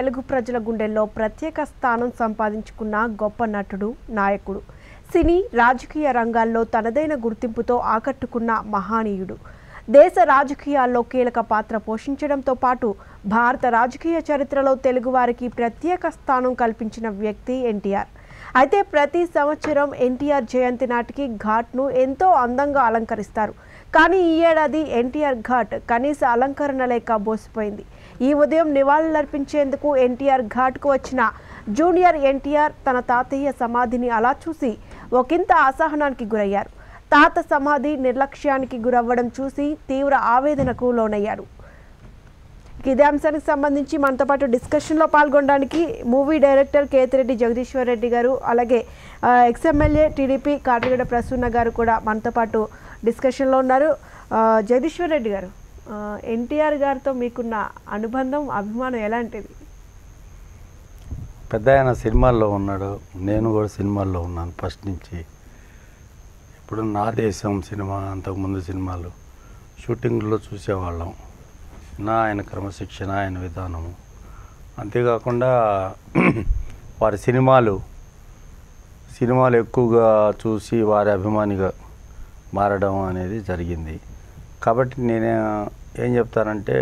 తెలుగు ప్రజల గుండెల్లో ప్రత్యేక స్థానం సంపాదించుకున్న గొప్ప నటుడు నాయకుడు సినీ రాజకీయ రంగాల్లో తనదైన గుర్తింపుతో ఆకట్టుకున్న మహానీయుడు దేశ రాజకీయాల్లో కీలక పాత్ర పోషించడంతో పాటు భారత రాజకీయ చరిత్రలో తెలుగువారికి ప్రత్యేక స్థానం కల్పించిన వ్యక్తి ఎన్టీఆర్ అయితే ప్రతి సంవత్సరం ఎన్టీఆర్ జయంతి నాటికి ఘాట్ను ఎంతో అందంగా అలంకరిస్తారు కానీ ఈ ఏడాది ఎన్టీఆర్ ఘాట్ కనీస అలంకరణ లేక బోసిపోయింది ఈ ఉదయం నివాళులర్పించేందుకు ఎన్టీఆర్ ఘాట్కు వచ్చిన జూనియర్ ఎన్టీఆర్ తన తాతయ్య సమాధిని అలా చూసి ఒకంత అసహనానికి గురయ్యారు తాత సమాధి నిర్లక్ష్యానికి గురవ్వడం చూసి తీవ్ర ఆవేదనకు లోనయ్యారు ఇక ఇదే అంశానికి సంబంధించి మనతో పాటు డిస్కషన్లో పాల్గొనడానికి మూవీ డైరెక్టర్ కేతిరెడ్డి జగదీశ్వర్ రెడ్డి గారు అలాగే ఆ, ex MLA TDP Katigada Prasanna గారు కూడా మనతో పాటు డిస్కషన్లో ఉన్నారు ఆ, జగదీశ్వర్ రెడ్డి గారు ఆ, ఎన్టీఆర్ గారితో మీకున్న అనుబంధం అభిమానం ఎలాంటిది పెద్ద ఆయన సినిమాల్లో ఉన్నాడు నేను కూడా సినిమాల్లో ఉన్నాను ఫస్ట్ నుంచి ఇప్పుడు నా దేశం సినిమా అంతకుముందు సినిమాలు షూటింగ్లో చూసేవాళ్ళం నా ఆయన క్రమశిక్షణ ఆయన విధానము అంతేకాకుండా వారి సినిమాలు సినిమాలు ఎక్కువగా చూసి వారి అభిమానిగా మారడం అనేది జరిగింది కాబట్టి నేను ఏం చెప్తానంటే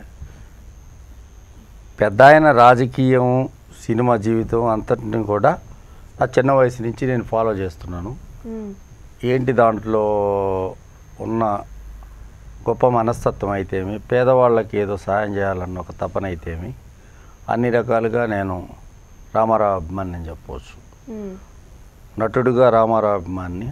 పెద్ద ఆయన రాజకీయం సినిమా జీవితం అంతటిని కూడా నా చిన్న వయసు నుంచి నేను ఫాలో చేస్తున్నాను ఉమ్, ఏంటి దాంట్లో ఉన్న గొప్ప మనస్తత్వం అయితేమి పేదవాళ్ళకి ఏదో సాయం చేయాలన్న ఒక తపన అయితేమి అన్ని రకాలుగా నేను రామారావు అభిమాని అని చెప్పవచ్చు ఉమ్, నటుడుగా రామారావు అభిమాని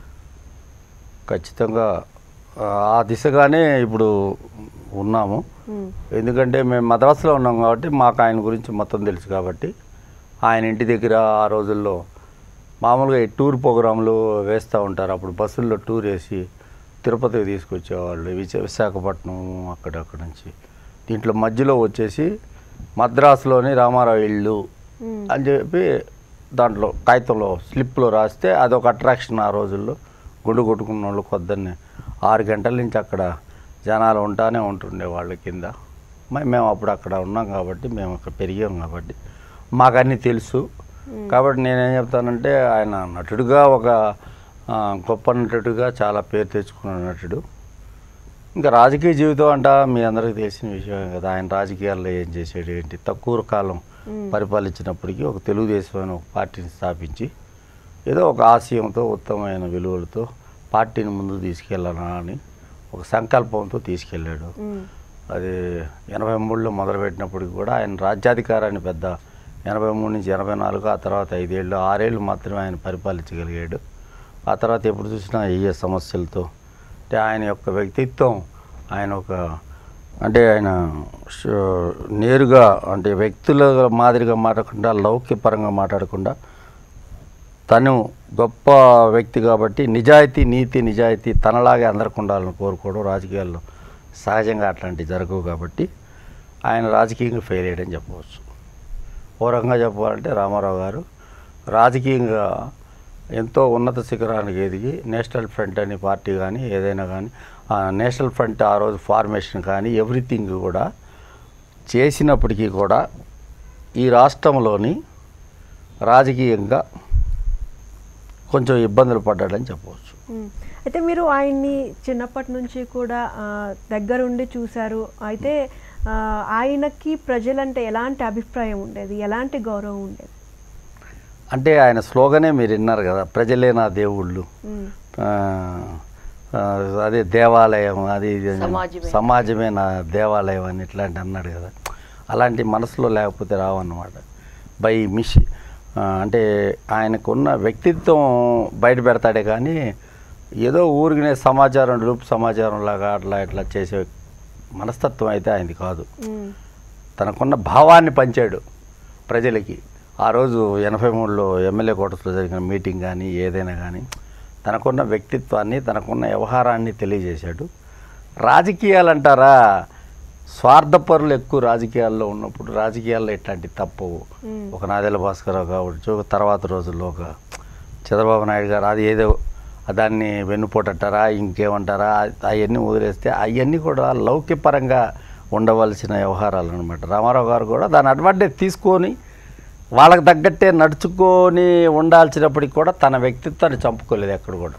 ఖచ్చితంగా ఆ, ఆ దిశగానే ఇప్పుడు ఉన్నాము ఉమ్, ఎందుకంటే మేము మద్రాసులో ఉన్నాం కాబట్టి మాకు ఆయన గురించి మొత్తం తెలుసు కాబట్టి ఆయన ఇంటి దగ్గర ఆ రోజుల్లో మామూలుగా ఈ టూర్ ప్రోగ్రాంలు వేస్తూ ఉంటారు అప్పుడు బస్సుల్లో టూర్ వేసి తిరుపతికి తీసుకొచ్చేవాళ్ళు విశ విశాఖపట్నం అక్కడక్కడ నుంచి దీంట్లో మధ్యలో వచ్చేసి మద్రాసులోని రామారావు ఇల్లు ఉమ్, అని చెప్పి దాంట్లో కాగితంలో స్లిప్లో రాస్తే అదొక అట్రాక్షన్ ఆ రోజుల్లో గుండు కొట్టుకున్న వాళ్ళు కొద్దని ఆరు గంటల నుంచి అక్కడ జనాలు ఉంటానే ఉంటుండే వాళ్ళ కింద మ- మేము అప్పుడు అక్కడ ఉన్నాం కాబట్టి మేము అక్కడ పెరిగాం కాబట్టి మాకు అన్నీ తెలుసు కాబట్టి నేనేం చెప్తానంటే ఆయన నటుడుగా ఒక ఆ, గొప్ప నటుడుగా చాలా పేరు తెచ్చుకున్న నటుడు ఇంకా రాజకీయ జీవితం అంట మీ అందరికీ తెలిసిన విషయమే కదా ఆయన రాజకీయాల్లో ఏం చేసాడు ఏంటి తక్కువ కాలం మ్మ్. పరిపాలించినప్పటికీ ఒక తెలుగుదేశం అనే ఒక పార్టీని స్థాపించి ఏదో ఒక ఆశయంతో ఉత్తమమైన విలువలతో పార్టీని ముందుకు తీసుకెళ్ళాలని ఒక సంకల్పంతో తీసుకెళ్ళాడు ఉమ్, అది ఎనభై మూడులో మొదలుపెట్టినప్పటికి కూడా ఆయన రాజ్యాధికారాన్ని పెద్ద ఎనభై మూడు నుంచి ఎనభై నాలుగు ఆ తర్వాత ఐదేళ్ళు ఆరేళ్ళు మాత్రమే ఆయన పరిపాలించగలిగాడు ఆ తర్వాత ఎప్పుడు చూసినా ఏ సమస్యలతో అంటే ఆయన యొక్క వ్యక్తిత్వం ఆయన ఒక అంటే ఆయన ష- నేరుగా అంటే వ్యక్తుల మాదిరిగా మాట్లాడకుండా లౌక్యపరంగా మాట్లాడకుండా తను గొప్ప వ్యక్తి కాబట్టి నిజాయితీ నీతి నిజాయితీ తనలాగే అందరికి ఉండాలని కోరుకోవడం రాజకీయాల్లో సహజంగా అట్లాంటివి జరగవు కాబట్టి ఆయన రాజకీయంగా ఫెయిల్ అయ్యాడని చెప్పవచ్చు ఓ రకంగా చెప్పాలంటే రామారావు గారు రాజకీయంగా ఎంతో ఉన్నత శిఖరానికి ఎదిగి నేషనల్ ఫ్రంట్ అనే పార్టీ కానీ ఏదైనా కానీ ఆ నేషనల్ ఫ్రంట్ ఆ రోజు ఫార్మేషన్ కానీ ఎవ్రీథింగ్ కూడా చేసినప్పటికీ కూడా ఈ రాష్ట్రంలోని రాజకీయంగా కొంచెం ఇబ్బందులు పడ్డాడని చెప్పవచ్చు ఉమ్. అయితే మీరు ఆయన్ని చిన్నప్పటి నుంచి కూడా ఆ, దగ్గరుండి చూశారు అయితే ఆ, ఆయనకి ప్రజలంటే ఎలాంటి అభిప్రాయం ఉండేది ఎలాంటి గౌరవం ఉండేది అంటే ఆయన స్లోగనే మీరు విన్నారు కదా ప్రజలే నా దేవుళ్ళు ఉమ్, ఆ, ఆ, అదే దేవాలయం అది ఇది అని. సమాజమే. సమాజమే నా దేవాలయం అని ఇట్లాంటి అన్నాడు కదా అలాంటి మనసులో లేకపోతే రావన్నమాట బై మిష్ ఆ, అంటే ఆయనకున్న వ్యక్తిత్వం బయట పెడతాడే కానీ ఏదో ఊరికినే సమాచారం లూప్ సమాచారం లాగా అట్లా ఇట్లా చేసే మనస్తత్వం అయితే ఆయనది కాదు ఉమ్, తనకున్న భావాన్ని పంచాడు ప్రజలకి ఆ రోజు ఎనభై మూడులో ఎమ్మెల్యే కోటస్లో జరిగిన మీటింగ్ కానీ ఏదైనా కానీ తనకున్న వ్యక్తిత్వాన్ని తనకున్న వ్యవహారాన్ని తెలియజేశాడు రాజకీయాలు అంటారా స్వార్థపరులు ఎక్కువ రాజకీయాల్లో ఉన్నప్పుడు రాజకీయాల్లో ఇట్లాంటి తప్పవు ఉమ్, ఒక నాదెల్ల భాస్కరరావు కావచ్చు ఒక తర్వాత రోజుల్లో ఒక చంద్రబాబు నాయుడు గారు అది ఏదో దాన్ని వెన్నుపోటంటారా ఇంకేమంటారా అవన్నీ వదిలేస్తే అవన్నీ కూడా లౌక్యపరంగా ఉండవలసిన వ్యవహారాలు అనమాట రామారావు గారు కూడా దాని అడ్వాంటేజ్ తీసుకొని వాళ్ళకి తగ్గట్టే నడుచుకొని ఉండాల్సినప్పటికి కూడా తన వ్యక్తిత్వాన్ని చంపుకోలేదు ఎక్కడ కూడా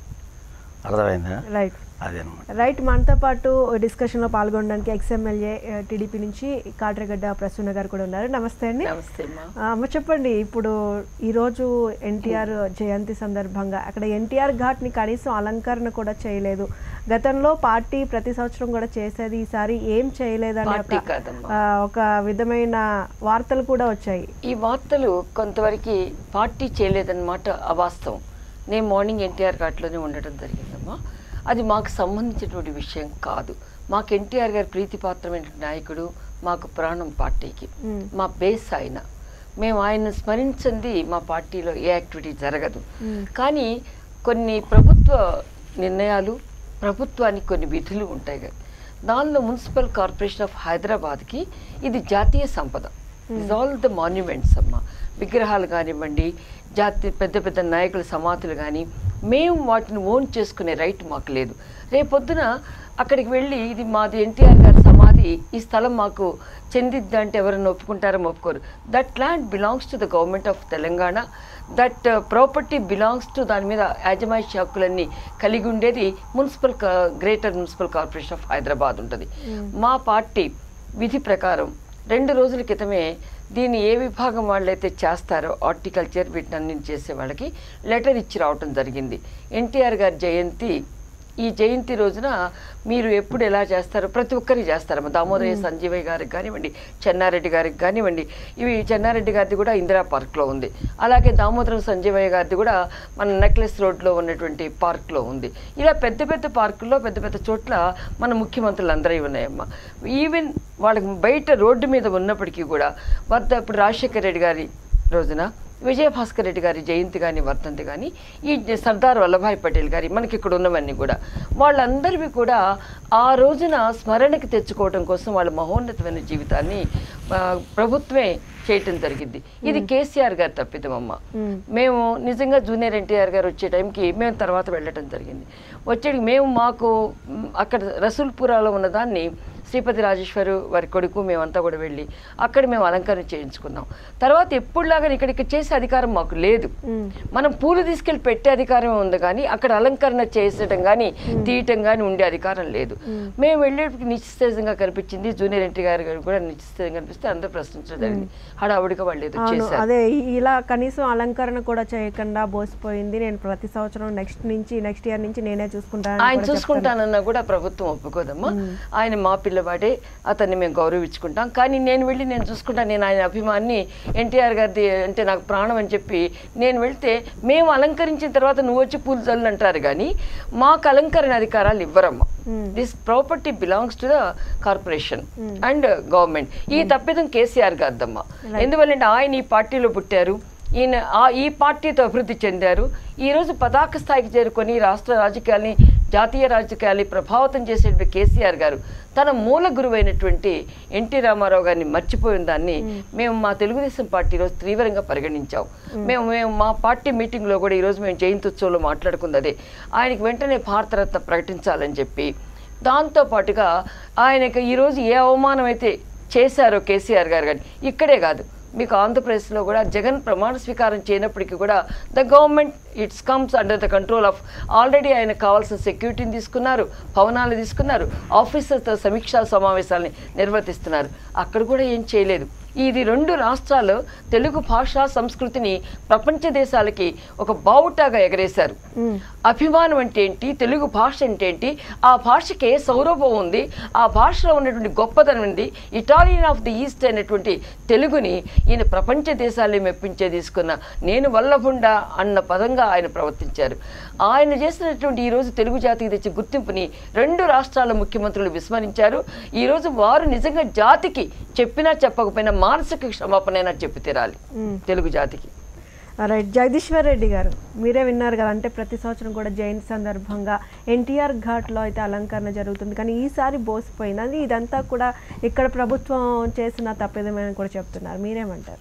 అర్థమైందా రైట్ అదేనమాట రైట్ మనతో పాటు డిస్కషన్లో పాల్గొనడానికి ఎక్స్ఎమ్మెల్యే టీడీపీ నుంచి కాట్రగడ్డ ప్రసన్న గారు కూడా ఉన్నారు నమస్తే అండి నమస్తే అమ్మా ఆ, అమ్మ చెప్పండి ఇప్పుడు ఈరోజు ఎన్టీఆర్ జయంతి సందర్భంగా అక్కడ ఎన్టీఆర్ ఘాట్ని కనీసం అలంకరణ కూడా చేయలేదు గతంలో పార్టీ ప్రతి సంవత్సరం కూడా చేసేది ఈసారి ఏం చేయలేదని పార్టీ ఒక కాదమ్మా ఆ, ఒక విధమైన వార్తలు కూడా వచ్చాయి ఈ వార్తలు కొంతవరకు పార్టీ చేయలేదన్నమాట అవాస్తవం నేను మార్నింగ్ ఎన్టీఆర్ ఘాట్లోనే ఉండటం జరిగిందమ్మా అది మాకు సంబంధించినటువంటి విషయం కాదు మాకు ఎన్టీఆర్ గారి ప్రీతిపాత్రమైన నాయకుడు మాకు ప్రాణం పార్టీకి మ్మ్. మా బేస్ ఆయన మేము ఆయన స్మరించింది మా పార్టీలో ఏ యాక్టివిటీ జరగదు కానీ కొన్ని ప్రభుత్వ నిర్ణయాలు ప్రభుత్వానికి కొన్ని విధులు ఉంటాయి కదా దానిలో మున్సిపల్ కార్పొరేషన్ ఆఫ్ హైదరాబాద్కి ఇది జాతీయ సంపద ఇస్ ఆల్ ద మాన్యుమెంట్స్ అమ్మ విగ్రహాలు కానివ్వండి జాతి పెద్ద పెద్ద నాయకుల సమాధులు కానీ మేము వాటిని ఓన్ చేసుకునే రైట్ మాకు లేదు రేపొద్దున అక్కడికి వెళ్ళి ఇది మాది ఎన్టీఆర్ గారి సమాధి ఈ స్థలం మాకు చెందిద్ది అంటే ఎవరైనా ఒప్పుకుంటారో ఒప్పుకోరు that land belongs to the government of Telangana that property belongs to దాని మీద యాజమాయిషి హక్కులన్నీ కలిగి ఉండేది municipal greater municipal corporation of Hyderabad ఉంటుంది మా పార్టీ విధి ప్రకారం రెండు రోజుల క్రితమే దీన్ని ఏ విభాగం వాళ్ళైతే చేస్తారో హార్టికల్చర్ వీటిని చేసే వాళ్ళకి లెటర్ ఇచ్చి రావటం జరిగింది ఎన్టీఆర్ గారి జయంతి ఈ జయంతి రోజున మీరు ఎప్పుడు ఎలా చేస్తారో ప్రతి ఒక్కరికి చేస్తారమ్మ దామోదరయ్య సంజీవయ్య గారికి కానివ్వండి చెన్నారెడ్డి గారికి కానివ్వండి ఇవి చెన్నారెడ్డి గారిది కూడా ఇందిరా పార్క్లో ఉంది అలాగే దామోదరం సంజీవయ్య గారిది కూడా మన నెక్లెస్ రోడ్లో ఉన్నటువంటి పార్క్లో ఉంది ఇలా పెద్ద పెద్ద పార్కుల్లో పెద్ద పెద్ద చోట్ల మన ముఖ్యమంత్రులు అందరూ ఉన్నాయమ్మ ఈవెన్ వాళ్ళకి బయట రోడ్డు మీద ఉన్నప్పటికీ కూడా వద్ద ఇప్పుడు రాజశేఖర రెడ్డి గారి రోజున విజయభాస్కర్ రెడ్డి గారి జయంతి కానీ వర్ధంతి కానీ ఈ సర్దార్ వల్లభాయ్ పటేల్ గారి మనకి ఇక్కడ ఉన్నవన్నీ కూడా వాళ్ళందరివి కూడా ఆ రోజున స్మరణకి తెచ్చుకోవడం కోసం వాళ్ళ మహోన్నతమైన జీవితాన్ని ఆ, ప్రభుత్వమే చేయటం జరిగింది ఇది కేసీఆర్ గారు తప్పిదమమ్మ మేము నిజంగా జూనియర్ ఎన్టీఆర్ గారు వచ్చే టైంకి మేము తర్వాత వెళ్ళటం జరిగింది వచ్చేటికి మేము మాకు మ్, అక్కడ రసూల్పురాలో ఉన్నదాన్ని శ్రీపతి రాజేశ్వరు వారి కొడుకు మేమంతా కూడా వెళ్ళి అక్కడ మేము అలంకరణ చేయించుకున్నాం తర్వాత ఎప్పుడులాగా ఇక్కడికి చేసే అధికారం మాకు లేదు మనం పూలు తీసుకెళ్ళి పెట్టే అధికారం ఉంది కానీ అక్కడ అలంకరణ చేసడం కానీ తీయటం కానీ ఉండే అధికారం లేదు మేము వెళ్ళేటికి నిశ్చితంగా కనిపించింది జూనియర్ ఎన్టీ గారు గారు కూడా నిశ్చితంగా కనిపిస్తే అందరూ ప్రశ్నించడం జరిగింది హడావుడిగా వాళ్ళు ఏదో అవును చేశారు అదే ఈ- ఇలా కనీసం అలంకరణ కూడా చేయకుండా బోసిపోయింది నేను ప్రతి సంవత్సరం నెక్స్ట్ నుంచి నెక్స్ట్ ఇయర్ నుంచి నేనే చూసుకుంటాను ఆయన చూసుకుంటానన్నా కూడా ప్రభుత్వం ఒప్పుకోదమ్మా ఆయన మా పిల్లవాడే అతన్ని మేము గౌరవించుకుంటాం కానీ నేను వెళ్ళి నేను చూసుకుంటాను నేను ఆయన అభిమాన్ని ఎన్టీఆర్ గారిది అంటే నాకు ప్రాణం అని చెప్పి నేను వెళ్తే మేము అలంకరించిన తర్వాత నువ్వు వచ్చి పూలు చల్లు అంటారు కానీ మాకు అలంకరణ అధికారాలు ఇవ్వరమ్మా this property belongs to the corporation and government ఈ తప్పిదం కేసీఆర్ గారిదమ్మా ఎందువల్లంటే ఆయన ఈ పార్టీలో పుట్టారు ఈయన ఆ ఈ పార్టీతో అభివృద్ధి చెందారు ఈరోజు పతాక స్థాయికి చేరుకొని రాష్ట్ర రాజకీయాల్ని జాతీయ రాజకీయాల్ని ప్రభావితం చేసేటువంటి కేసీఆర్ గారు తన మూల గురువైనటువంటి ఎన్టీ రామారావు గారిని మర్చిపోయిన దాన్ని మేము మా తెలుగుదేశం పార్టీ ఈరోజు తీవ్రంగా పరిగణించాం మేము మేము మా పార్టీ మీటింగ్లో కూడా ఈరోజు మేము జయంతి ఉత్సవంలో మాట్లాడుకుంది అదే ఆయనకి వెంటనే భారతరత్న ప్రకటించాలని చెప్పి దాంతో పాటుగా ఆయనకి ఈరోజు ఏ అవమానం అయితే చేశారో కేసీఆర్ గారు కానీ ఇక్కడే కాదు మీకు ఆంధ్రప్రదేశ్లో కూడా జగన్ ప్రమాణ స్వీకారం చేయనప్పటికీ కూడా the government it's comes under the control of already ఆయన కావాల్సిన సెక్యూరిటీని తీసుకున్నారు భవనాలు తీసుకున్నారు ఆఫీసర్తో సమీక్షా సమావేశాలని నిర్వర్తిస్తున్నారు అక్కడ కూడా ఏం చేయలేదు ఇది రెండు రాష్ట్రాలు తెలుగు భాష సంస్కృతిని ప్రపంచ దేశాలకి ఒక బావుటాగా ఎగరేశారు అభిమానం అంటే ఏంటి తెలుగు భాష అంటే ఏంటి ఆ భాషకి ఏ సౌరభం ఉంది ఆ భాషలో ఉన్నటువంటి గొప్పతనం ఉంది ఇటాలియన్ ఆఫ్ ది ఈస్ట్ అనేటువంటి తెలుగుని ఈయన ప్రపంచ దేశాలే మెప్పించే తీసుకున్న నేను వల్లభుండ అన్న పదంగా ఆయన ప్రవర్తించారు ఆయన చేసినటువంటి ఈ రోజు తెలుగు జాతికి తెచ్చే గుర్తింపుని రెండు రాష్ట్రాల ముఖ్యమంత్రులు విస్మరించారు ఈ రోజు వారు నిజంగా జాతికి చెప్పినా చెప్పకపోయినా మానసిక క్షమాపణైనా చెప్పి తీరాలి తెలుగు జాతికి రైట్ జగదీశ్వర్ రెడ్డి గారు మీరే విన్నారు కదా అంటే ప్రతి సంవత్సరం కూడా జయంతి సందర్భంగా ఎన్టీఆర్ ఘాట్లో అయితే అలంకరణ జరుగుతుంది కానీ ఈసారి బోసిపోయింది అది ఇదంతా కూడా ఇక్కడ ప్రభుత్వం చేసిన తప్పిదమని కూడా చెప్తున్నారు మీరేమంటారు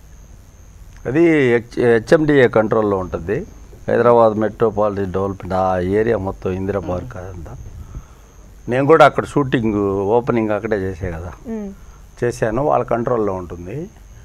అది హెచ్ హెచ్ఎండిఏ కంట్రోల్లో ఉంటుంది హైదరాబాద్ మెట్రోపాలిటన్ డెవలప్మెంట్ ఆ ఏరియా మొత్తం ఇందిరా పార్క్ అదంతా నేను కూడా అక్కడ షూటింగ్ ఓపెనింగ్ అక్కడే చేసే కదా ఉమ్, చేశాను వాళ్ళ కంట్రోల్లో ఉంటుంది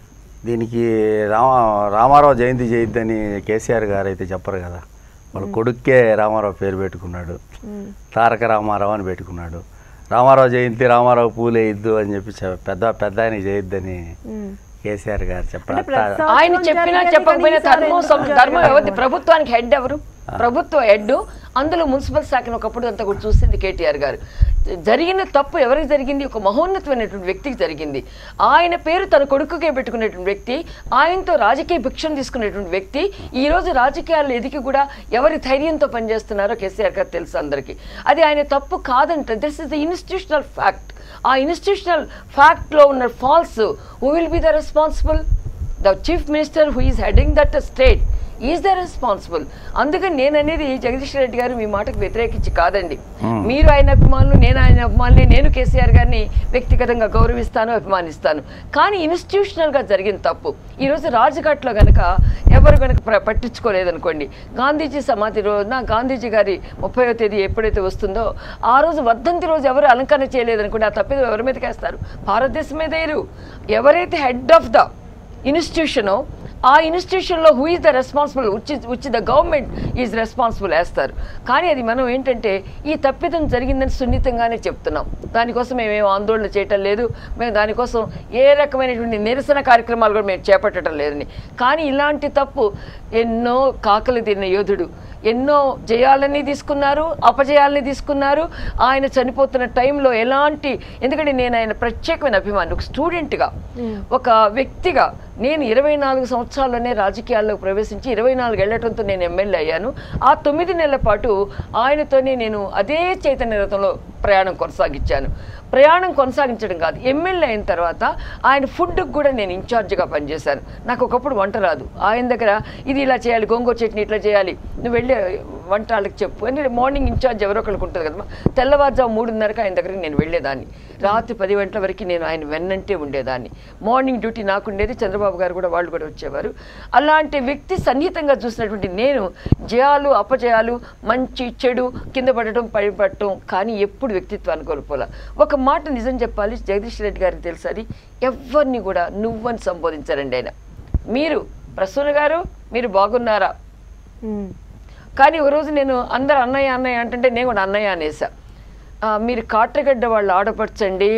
దీనికి రామ రామారావు జయంతి చేయొద్దని కేసీఆర్ గారు అయితే చెప్పరు కదా వాళ్ళ కొడుక్కే రామారావు పేరు పెట్టుకున్నాడు ఉమ్, తారక రామారావు అని పెట్టుకున్నాడు రామారావు జయంతి రామారావు పూలేయద్దు అని చెప్పి చె- పెద్ద పెద్ద ఆయన చేయొద్దని ఉమ్. కేసీఆర్ గారు చెప్పారు అంటే ప్రతి అట్లా- ఆయన సంవత్సరం చెప్పినా జరిగేది చెప్పకపోయినా కానీ ఈసారి ధర్మం ఎందుకు సం- ధర్మం జరగలేదు? ఎవరిది ప్రభుత్వానికి హెడ్ ఎవరు ప్రభుత్వ హెడ్ అందులో మున్సిపల్ శాఖను ఒకప్పుడు అంతా కూడా చూసింది కేటీఆర్ గారు జరిగిన తప్పు ఎవరికి జరిగింది ఒక మహోన్నతమైనటువంటి వ్యక్తికి జరిగింది ఆయన పేరు తన కొడుకుకే పెట్టుకునేటువంటి వ్యక్తి ఆయనతో రాజకీయ భిక్షను తీసుకునేటువంటి వ్యక్తి ఈ రోజు రాజకీయాల్లో ఎదిగి కూడా ఎవరి ధైర్యంతో పనిచేస్తున్నారో కేసీఆర్ గారు తెలుసు అందరికీ అది ఆయన తప్పు కాదంట this is the institutional fact ఆ ఇన్స్టిట్యూషనల్ ఫ్యాక్ట్లో ఉన్న false who will be the responsible the chief minister who is heading that state is the responsible అందుకని నేను అనేది జగదీష్ రెడ్డి గారు మీ మాటకు వ్యతిరేకించి కాదండి మీరు ఆయన అభిమానులు నేను ఆయన అభిమానులు నేను కేసీఆర్ గారిని వ్యక్తిగతంగా గౌరవిస్తాను అభిమానిస్తాను కానీ ఇన్స్టిట్యూషనల్గా జరిగిన తప్పు ఈరోజు రాజ్ఘాట్లో కనుక ఎవరు కనుక ప్ర- పట్టించుకోలేదనుకోండి గాంధీజీ సమాధి రోజున గాంధీజీ గారి ముప్పైవ తేదీ ఎప్పుడైతే వస్తుందో ఆ రోజు వర్ధంతి రోజు ఎవరు అలంకరణ చేయలేదనుకోండి ఆ తప్పిదం ఎవరి మీదకి వేస్తారు భారతదేశం మీద వేయరు ఎవరైతే హెడ్ ఆఫ్ ద ఇన్స్టిట్యూషనో ఆ ఇన్స్టిట్యూషన్లో who is the responsible which is which the government is responsible వేస్తారు కానీ అది మనం ఏంటంటే ఈ తప్పిదం జరిగిందని సున్నితంగానే చెప్తున్నాం దానికోసం మేమేం ఆందోళన చేయటం లేదు మేము దానికోసం ఏ రకమైనటువంటి నిరసన కార్యక్రమాలు కూడా మేము చేపట్టడం లేదని కానీ ఇలాంటి తప్పు ఎన్నో కాకలు తిన్న యోధుడు ఎన్నో జయాలని తీసుకున్నారు అపజయాలని తీసుకున్నారు ఆయన చనిపోతున్న టైంలో ఎలాంటి ఎందుకంటే నేను ఆయన ప్రత్యేకమైన అభిమాని ఒక స్టూడెంట్గా ఒక వ్యక్తిగా నేను ఇరవై నాలుగు సంవత్సరాల్లోనే రాజకీయాల్లో ప్రవేశించి ఇరవై నాలుగు ఏళ్లటంతో నేను ఎమ్మెల్యే అయ్యాను ఆ తొమ్మిది నెలల పాటు ఆయనతోనే నేను అదే చైతన్య రథంలో ప్రయాణం కొనసాగించాను ప్రయాణం కొనసాగించడం కాదు ఎమ్మెల్యే అయిన తర్వాత ఆయన ఫుడ్కి కూడా నేను ఇన్ఛార్జ్గా పనిచేశాను నాకు ఒకప్పుడు వంట రాదు ఆయన దగ్గర ఇది ఇలా చేయాలి గోంగూర చట్నీ ఇట్లా చేయాలి నువ్వు వెళ్ళి వంట వాళ్ళకి చెప్పు అంటే మార్నింగ్ ఇన్ఛార్జ్ ఎవరో ఒకరికి ఉంటుంది కదా తెల్లవారుజాము మూడున్నరకు ఆయన దగ్గరికి నేను వెళ్ళేదాన్ని రాత్రి పది గంటల వరకు నేను ఆయన వెన్నంటే ఉండేదాన్ని మార్నింగ్ డ్యూటీ నాకు ఉండేది చంద్రబాబు గారు కూడా వాళ్ళు కూడా వచ్చేవారు అలాంటి వ్యక్తి సన్నిహితంగా చూసినటువంటి నేను జయాలు అపజయాలు మంచి చెడు కింద పడటం పడిపడటం కానీ ఎప్పుడు వ్యక్తిత్వాన్ని కోల్పోలే ఒక మాట నిజం చెప్పాలి జగదీష్ రెడ్డి గారికి తెలుసు అది ఎవరిని కూడా నువ్వని సంబోధించారండి ఆయన మీరు ప్రసూన గారు మీరు బాగున్నారా ఉమ్, కానీ ఒక రోజు నేను అందరు అన్నయ్య అన్నయ్య అంటుంటే నేను కూడా అన్నయ్య అనేసా ఆ, మీరు కాట్రగడ్డ వాళ్ళు ఆడపరచండి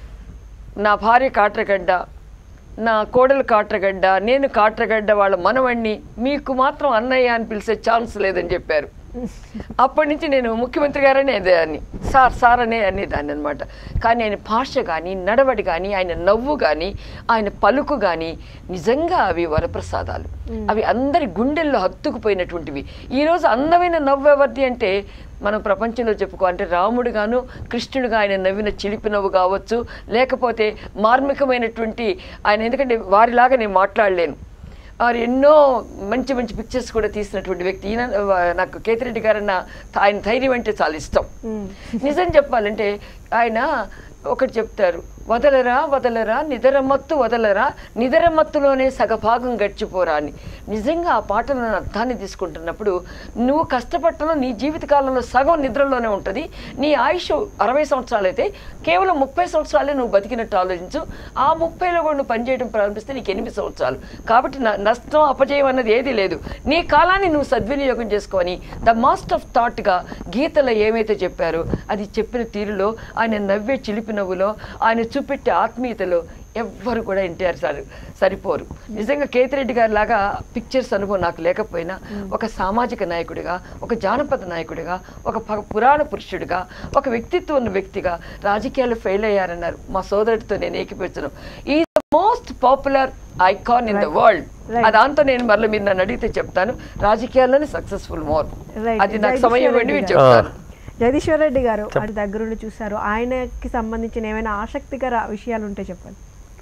నా భార్య కాట్రగడ్డ నా కోడలు కాట్రగడ్డ నేను కాట్రగడ్డ వాళ్ళ మనవణ్ణి మీకు మాత్రం అన్నయ్య అని పిలిచే ఛాన్స్ లేదని చెప్పారు అప్పటి నుంచి నేను ముఖ్యమంత్రి గారనే అనేదాన్ని సార్ సార్ అనే అనేదాన్ని అనమాట కానీ ఆయన భాష కానీ నడవడి కానీ ఆయన నవ్వు కానీ ఆయన పలుకు కానీ నిజంగా అవి వరప్రసాదాలు అవి అందరి గుండెల్లో హత్తుకుపోయినటువంటివి ఈరోజు అందమైన నవ్వు ఎవరిది అంటే మనం ప్రపంచంలో చెప్పుకో అంటే రాముడు గాను కృష్ణుడుగా ఆయన నవ్విన చిలిపి నవ్వు కావచ్చు లేకపోతే మార్మికమైనటువంటి ఆయన ఎందుకంటే వారిలాగా నేను మాట్లాడలేను వారు ఎన్నో మంచి మంచి పిక్చర్స్ కూడా తీసినటువంటి వ్యక్తి ఈయన ఆ, నాకు కేతిరెడ్డి గారన్న ఆయన ధైర్యం అంటే చాలా ఇష్టం ఉమ్, నిజం చెప్పాలంటే ఆయన ఒకటి చెప్తారు వదలరా వదలరా నిదరమత్తు వదలరా నిదరమత్తులోనే సగభాగం గడిచిపోరా అని నిజంగా ఆ పాటలో అర్థాన్ని తీసుకుంటున్నప్పుడు నువ్వు కష్టపడటంలో నీ జీవితకాలంలో సగం నిద్రలోనే ఉంటుంది నీ ఆయుష్ అరవై సంవత్సరాలు అయితే కేవలం ముప్పై సంవత్సరాలే నువ్వు బతికినట్టు ఆలోచించు ఆ ముప్పైలో కూడా నువ్వు పనిచేయడం ప్రారంభిస్తే నీకు ఎనిమిది సంవత్సరాలు కాబట్టి న- నష్టం అపజయం అన్నది ఏదీ లేదు నీ కాలాన్ని నువ్వు సద్వినియోగం చేసుకొని ద మాస్ట్ ఆఫ్ థాట్గా గీతలో ఏమైతే చెప్పారో అది చెప్పిన తీరులో ఆయన నవ్వే చిలిపి నవ్వులో ఆయన చూపెట్టే ఆత్మీయతలో ఎవ్వరు కూడా ఎన్టీఆర్ సార్ సరిపోరు నిజంగా కేతిరెడ్డి గారి లాగా పిక్చర్స్ అనుభవం నాకు లేకపోయినా ఒక సామాజిక నాయకుడిగా ఒక జానపద నాయకుడిగా ఒక ప- పురాణ పురుషుడిగా ఒక వ్యక్తిత్వం ఉన్న వ్యక్తిగా రాజకీయాలు ఫెయిల్ అయ్యారన్నారు మా సోదరుడితో నేను ఏకీపించను ఈ most popular icon in the world Right. దాంతో నేను మరలా మీరు నన్ను అడిగితే చెప్తాను రాజకీయాల్లోనే సక్సెస్ఫుల్ మోర్ Right. అది నాకు జగదీశ్వర్ సమయం రెడ్డి ఇవ్వండి మీరు గారు. చెప్తాను జగదీశ్వర్ రెడ్డి గారు అటు దగ్గరుండి చూశారు ఆయనకి సంబంధించిన ఏమైనా ఆసక్తికర విషయాలు ఉంటే చెప్పండి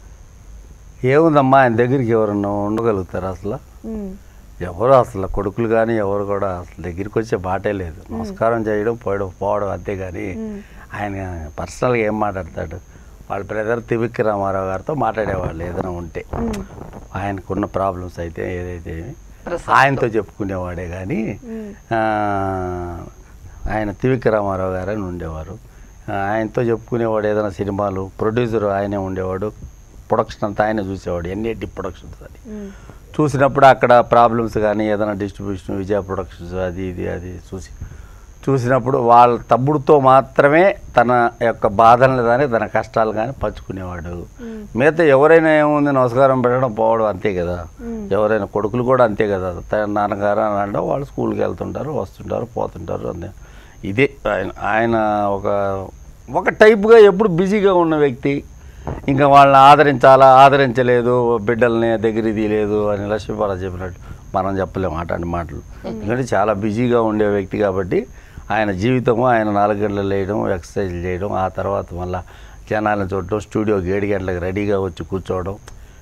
ఏముందమ్మా ఆయన దగ్గరికి ఎవరన్నా ఉండగలుగుతారు అసలు ఉమ్, ఎవరు అసలు కొడుకులు కానీ ఎవరు కూడా అసలు దగ్గరికి వచ్చే బాటే లేదు నమస్కారం చేయడం పోవడం పోవడం అంతే కానీ ఆయన పర్సనల్గా ఏం మాట్లాడతాడు వాళ్ళ బ్రదర్ తివిక్ రామారావు గారితో మాట్లాడేవాళ్ళు ఏదైనా ఉంటే ఉమ్, ఆయనకున్న ప్రాబ్లమ్స్ అయితే ఏదైతే ఏమి ప్రసాద్తో. ఆయనతో చెప్పుకునేవాడే కానీ ఉమ్, ఆ, ఆయన తివిక రామారావు గారు అని ఉండేవారు ఆ, ఆయనతో చెప్పుకునేవాడు ఏదైనా సినిమాలు ప్రొడ్యూసర్ ఆయనే ఉండేవాడు ప్రొడక్షన్ అంతా ఆయనే చూసేవాడు ఎన్ఏటి ప్రొడక్షన్స్ అని ఉమ్, చూసినప్పుడు అక్కడ ప్రాబ్లమ్స్ కానీ ఏదైనా డిస్ట్రిబ్యూషన్ విజయ ప్రొడక్షన్స్ అది ఇది అది చూసి చూసినప్పుడు వాళ్ళ తమ్ముడితో మాత్రమే తన యొక్క బాధలు కానీ తన కష్టాలు కానీ పంచుకునేవాడు మిగతా ఎవరైనా ఏముంది నమస్కారం పెట్టడం పోవడం అంతే కదా ఎవరైనా కొడుకులు కూడా అంతే కదా త- నాన్నగారు అని అనడం వాళ్ళు స్కూల్కి వెళ్తుంటారు వస్తుంటారు పోతుంటారు అంతే ఇదే ఆయన ఆయన ఒక ఒక టైప్గా ఎప్పుడు బిజీగా ఉన్న వ్యక్తి ఇంకా వాళ్ళని ఆదరించాలా ఆదరించలేదు బిడ్డల్ని దగ్గర తీయలేదు అని లక్ష్మీపాల చెప్పినట్టు మనం చెప్పలేము అట్లాంటి మాటలు ఎందుకంటే చాలా బిజీగా ఉండే వ్యక్తి కాబట్టి ఆయన జీవితము ఆయన నాలుగు గంటలు లేయడం ఎక్సర్సైజ్ చేయడం ఆ తర్వాత మళ్ళీ జనాలను చూడటం స్టూడియోకి ఏడు గంటలకు రెడీగా వచ్చి కూర్చోవడం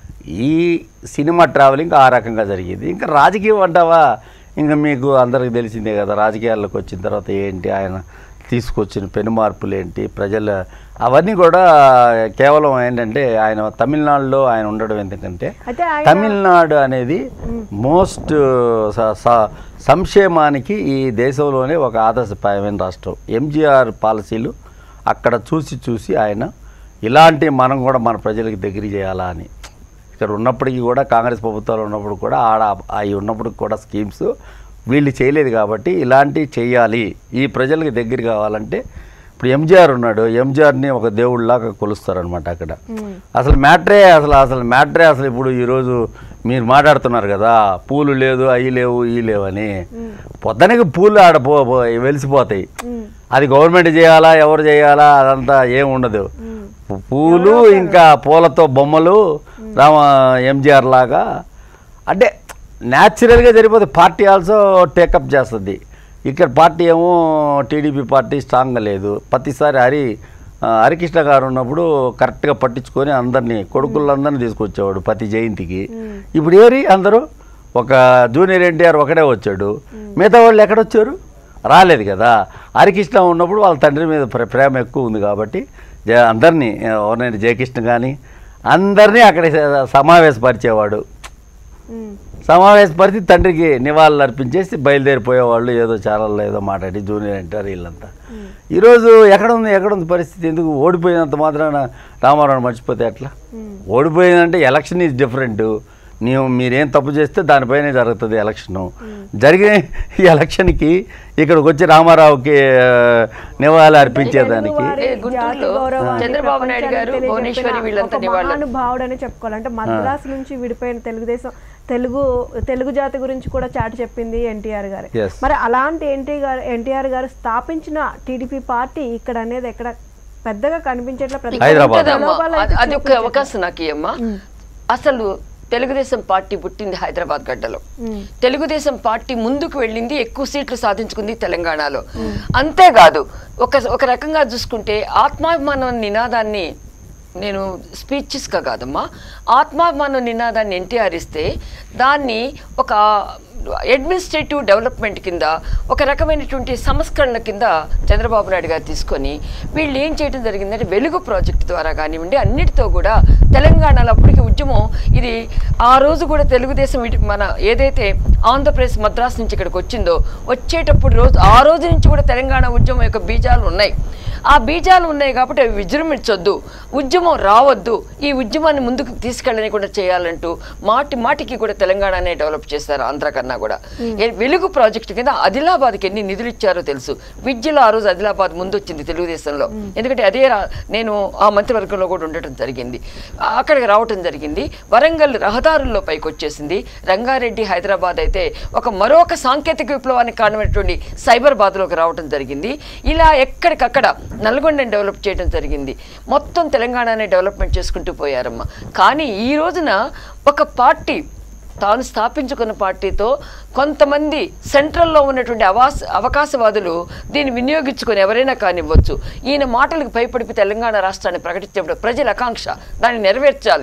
ఈ సినిమా ట్రావెలింగ్ ఆ రకంగా జరిగింది ఇంకా రాజకీయం అంటావా ఇంకా మీకు అందరికి తెలిసిందే కదా రాజకీయాల్లోకి వచ్చిన తర్వాత ఏంటి ఆయన తీసుకొచ్చిన పెను మార్పులు ఏంటి ప్రజల అవన్నీ కూడా కేవలం ఏంటంటే ఆయన తమిళనాడులో ఆయన ఉండడం ఎందుకంటే అయితే ఆయన తమిళనాడు అనేది మోస్ట్ స- స- సంక్షేమానికి ఈ దేశంలోనే ఒక ఆదర్శప్రాయమైన రాష్ట్రం ఎంజీఆర్ పాలసీలు అక్కడ చూసి చూసి ఆయన ఇలాంటి మనం కూడా మన ప్రజలకు దగ్గర చేయాలా అని ఇక్కడ ఉన్నప్పటికీ కూడా కాంగ్రెస్ ప్రభుత్వాలు ఉన్నప్పుడు కూడా ఆడ అవి ఉన్నప్పటికి కూడా స్కీమ్స్ వీళ్ళు చేయలేదు కాబట్టి ఇలాంటివి చేయాలి ఈ ప్రజలకు దగ్గర కావాలంటే ఇప్పుడు ఎంజీఆర్ ఉన్నాడు ఎంజీఆర్ని ఒక దేవుడిలాగా కొలుస్తారనమాట అక్కడ అసలు మ్యాట్రే అసలు అసలు మ్యాట్రే అసలు ఇప్పుడు ఈరోజు మీరు మాట్లాడుతున్నారు కదా పూలు లేదు అవి లేవు ఈ లేవు అని పొద్దునకి పూలు ఆడ పో పో- వెలిసిపోతాయి అది గవర్నమెంట్ చేయాలా ఎవరు చేయాలా అదంతా ఏం ఉండదు పూ- పూలు ఇంకా పూలతో బొమ్మలు రామ ఎంజిఆర్ లాగా అంటే న్యాచురల్గా జరిగిపోతుంది పార్టీ ఆల్సో టేకప్ చేస్తుంది ఇక్కడ పార్టీ ఏమో టీడీపీ పార్టీ స్ట్రాంగ్గా లేదు ప్రతిసారి హరి ఆ, హరికృష్ణ గారు ఉన్నప్పుడు కరెక్ట్గా పట్టించుకొని అందరినీ కొడుకులందరినీ తీసుకొచ్చేవాడు ప్రతి జయంతికి ఇప్పుడు ఏరి అందరూ ఒక జూనియర్ ఎన్టీఆర్ ఒకడే వచ్చాడు మిగతా వాళ్ళు ఎక్కడొచ్చారు రాలేదు కదా హరికృష్ణ ఉన్నప్పుడు వాళ్ళ తండ్రి మీద ప్ర- ప్రేమ ఎక్కువ ఉంది కాబట్టి జ- అందరినీ ఎవరైనా జయకృష్ణ కానీ అందరినీ అక్కడ స- సమావేశపరిచేవాడు ఉమ్, సమావేశపరిచి తండ్రికి నివాళులు అర్పించేసి బయలుదేరిపోయేవాళ్ళు ఏదో ఛానల్లో ఏదో మాట్లాడి జూనియర్ అంటారు వీళ్ళంతా ఈరోజు ఎక్కడ ఉంది ఎక్కడ ఉంది పరిస్థితి ఎందుకు ఓడిపోయినంత మాత్రాన రామారావు మర్చిపోతే ఎట్లా ఓడిపోయిందంటే ఎలక్షన్ ఈజ్ డిఫరెంట్ నీవు మీరేం తప్పు చేస్తే దానిపైనే జరుగుతుంది ఎలక్షను జరిగే ఈ ఎలక్షన్కి ఇక్కడికి వచ్చి రామారావుకి ఆ, నివాళులు అర్పించేదానికి తెలుగువారి ఏ, గుంటూరులో జాతి గౌరవాన్ని చంద్రబాబు నాయుడు గారు, ప్రపంచానికి భువనేశ్వరి తెలియజెప్పిన వీళ్ళంతా ఒక నివాళులు. మహానుభావుడని చెప్పుకోవాలి అంటే మద్రాసు నుంచి విడిపోయిన తెలుగుదేశం తెలుగు తెలుగు జాతి గురించి కూడా చాటి చెప్పింది ఎన్టీఆర్ గారు Yes. మరి అలాంటి ఎన్టీ గారు ఎన్టీఆర్ గారు స్థాపించిన టీడీపీ పార్టీ ఇక్కడ అనేది ఎక్కడ పెద్దగా కనిపించట్లే ప్రతి హైదరాబాద్. ఉంటుందమ్మా. లోపాలు అయితే అది- అది ఒక చూపించట్లేదు. అవకాశం నాకు ఇయ్యమ్మా అసలు తెలుగుదేశం పార్టీ పుట్టింది హైదరాబాద్ గడ్డలో తెలుగుదేశం పార్టీ ముందుకు వెళ్ళింది ఎక్కువ సీట్లు సాధించుకుంది తెలంగాణలో అంతేకాదు ఒక ఒక రకంగా చూసుకుంటే ఆత్మాభిమానం నినాదాన్ని నేను స్పీచెస్గా కాదమ్మా ఆత్మాభిమానం నినాదాన్ని ఎన్టీఆర్ ఇస్తే దాన్ని ఒక అడ్మినిస్ట్రేటివ్ డెవలప్మెంట్ కింద ఒక రకమైనటువంటి సంస్కరణ కింద చంద్రబాబు నాయుడు గారు తీసుకొని వీళ్ళు ఏం చేయడం జరిగిందంటే వెలుగు ప్రాజెక్ట్ ద్వారా కానివ్వండి అన్నిటితో కూడా తెలంగాణలో అప్పటికి ఉద్యమం ఇది ఆ రోజు కూడా తెలుగుదేశం ఇటు- మన ఏదైతే ఆంధ్రప్రదేశ్ మద్రాసు నుంచి ఇక్కడికి వచ్చిందో వచ్చేటప్పుడు రోజు ఆ రోజు నుంచి కూడా తెలంగాణ ఉద్యమం యొక్క బీజాలు ఉన్నాయి ఆ బీజాలు ఉన్నాయి కాబట్టి అవి విజృంభించొద్దు ఉద్యమం రావద్దు ఈ ఉద్యమాన్ని ముందుకు తీసుకెళ్ళనికుండా చేయాలంటూ మాటి మాటికి కూడా తెలంగాణనే డెవలప్ చేశారు ఆంధ్ర కన్నా కూడా ఏ- వెలుగు ప్రాజెక్టు కింద ఆదిలాబాద్కి ఎన్ని నిధులు ఇచ్చారో తెలుసు విద్యలో ఆ రోజు ఆదిలాబాద్ ముందు వచ్చింది తెలుగుదేశంలో ఎందుకంటే అదే రా- నేను ఆ మంత్రివర్గంలో కూడా ఉండటం జరిగింది ఆ- అక్కడికి రావటం జరిగింది వరంగల్ రహదారుల్లో పైకి వచ్చేసింది రంగారెడ్డి హైదరాబాద్ అయితే ఒక మరొక సాంకేతిక విప్లవానికి కారణమైనటువంటి సైబరాబాద్లోకి రావటం జరిగింది ఇలా ఎక్కడికక్కడ నల్గొండని డెవలప్ చేయడం జరిగింది మొత్తం తెలంగాణనే డెవలప్మెంట్ చేసుకుంటూ పోయారమ్మా కానీ ఈ రోజున ఒక పార్టీ తాను స్థాపించుకున్న పార్టీతో కొంతమంది సెంట్రల్లో ఉన్నటువంటి అవాస అవకాశవాదులు దీన్ని వినియోగించుకొని ఎవరైనా కానివ్వచ్చు ఈయన మాటలకు భయపడిపి తెలంగాణ రాష్ట్రాన్ని ప్రకటించేప్పుడు ప్రజల ఆకాంక్ష దాన్ని నెరవేర్చాలి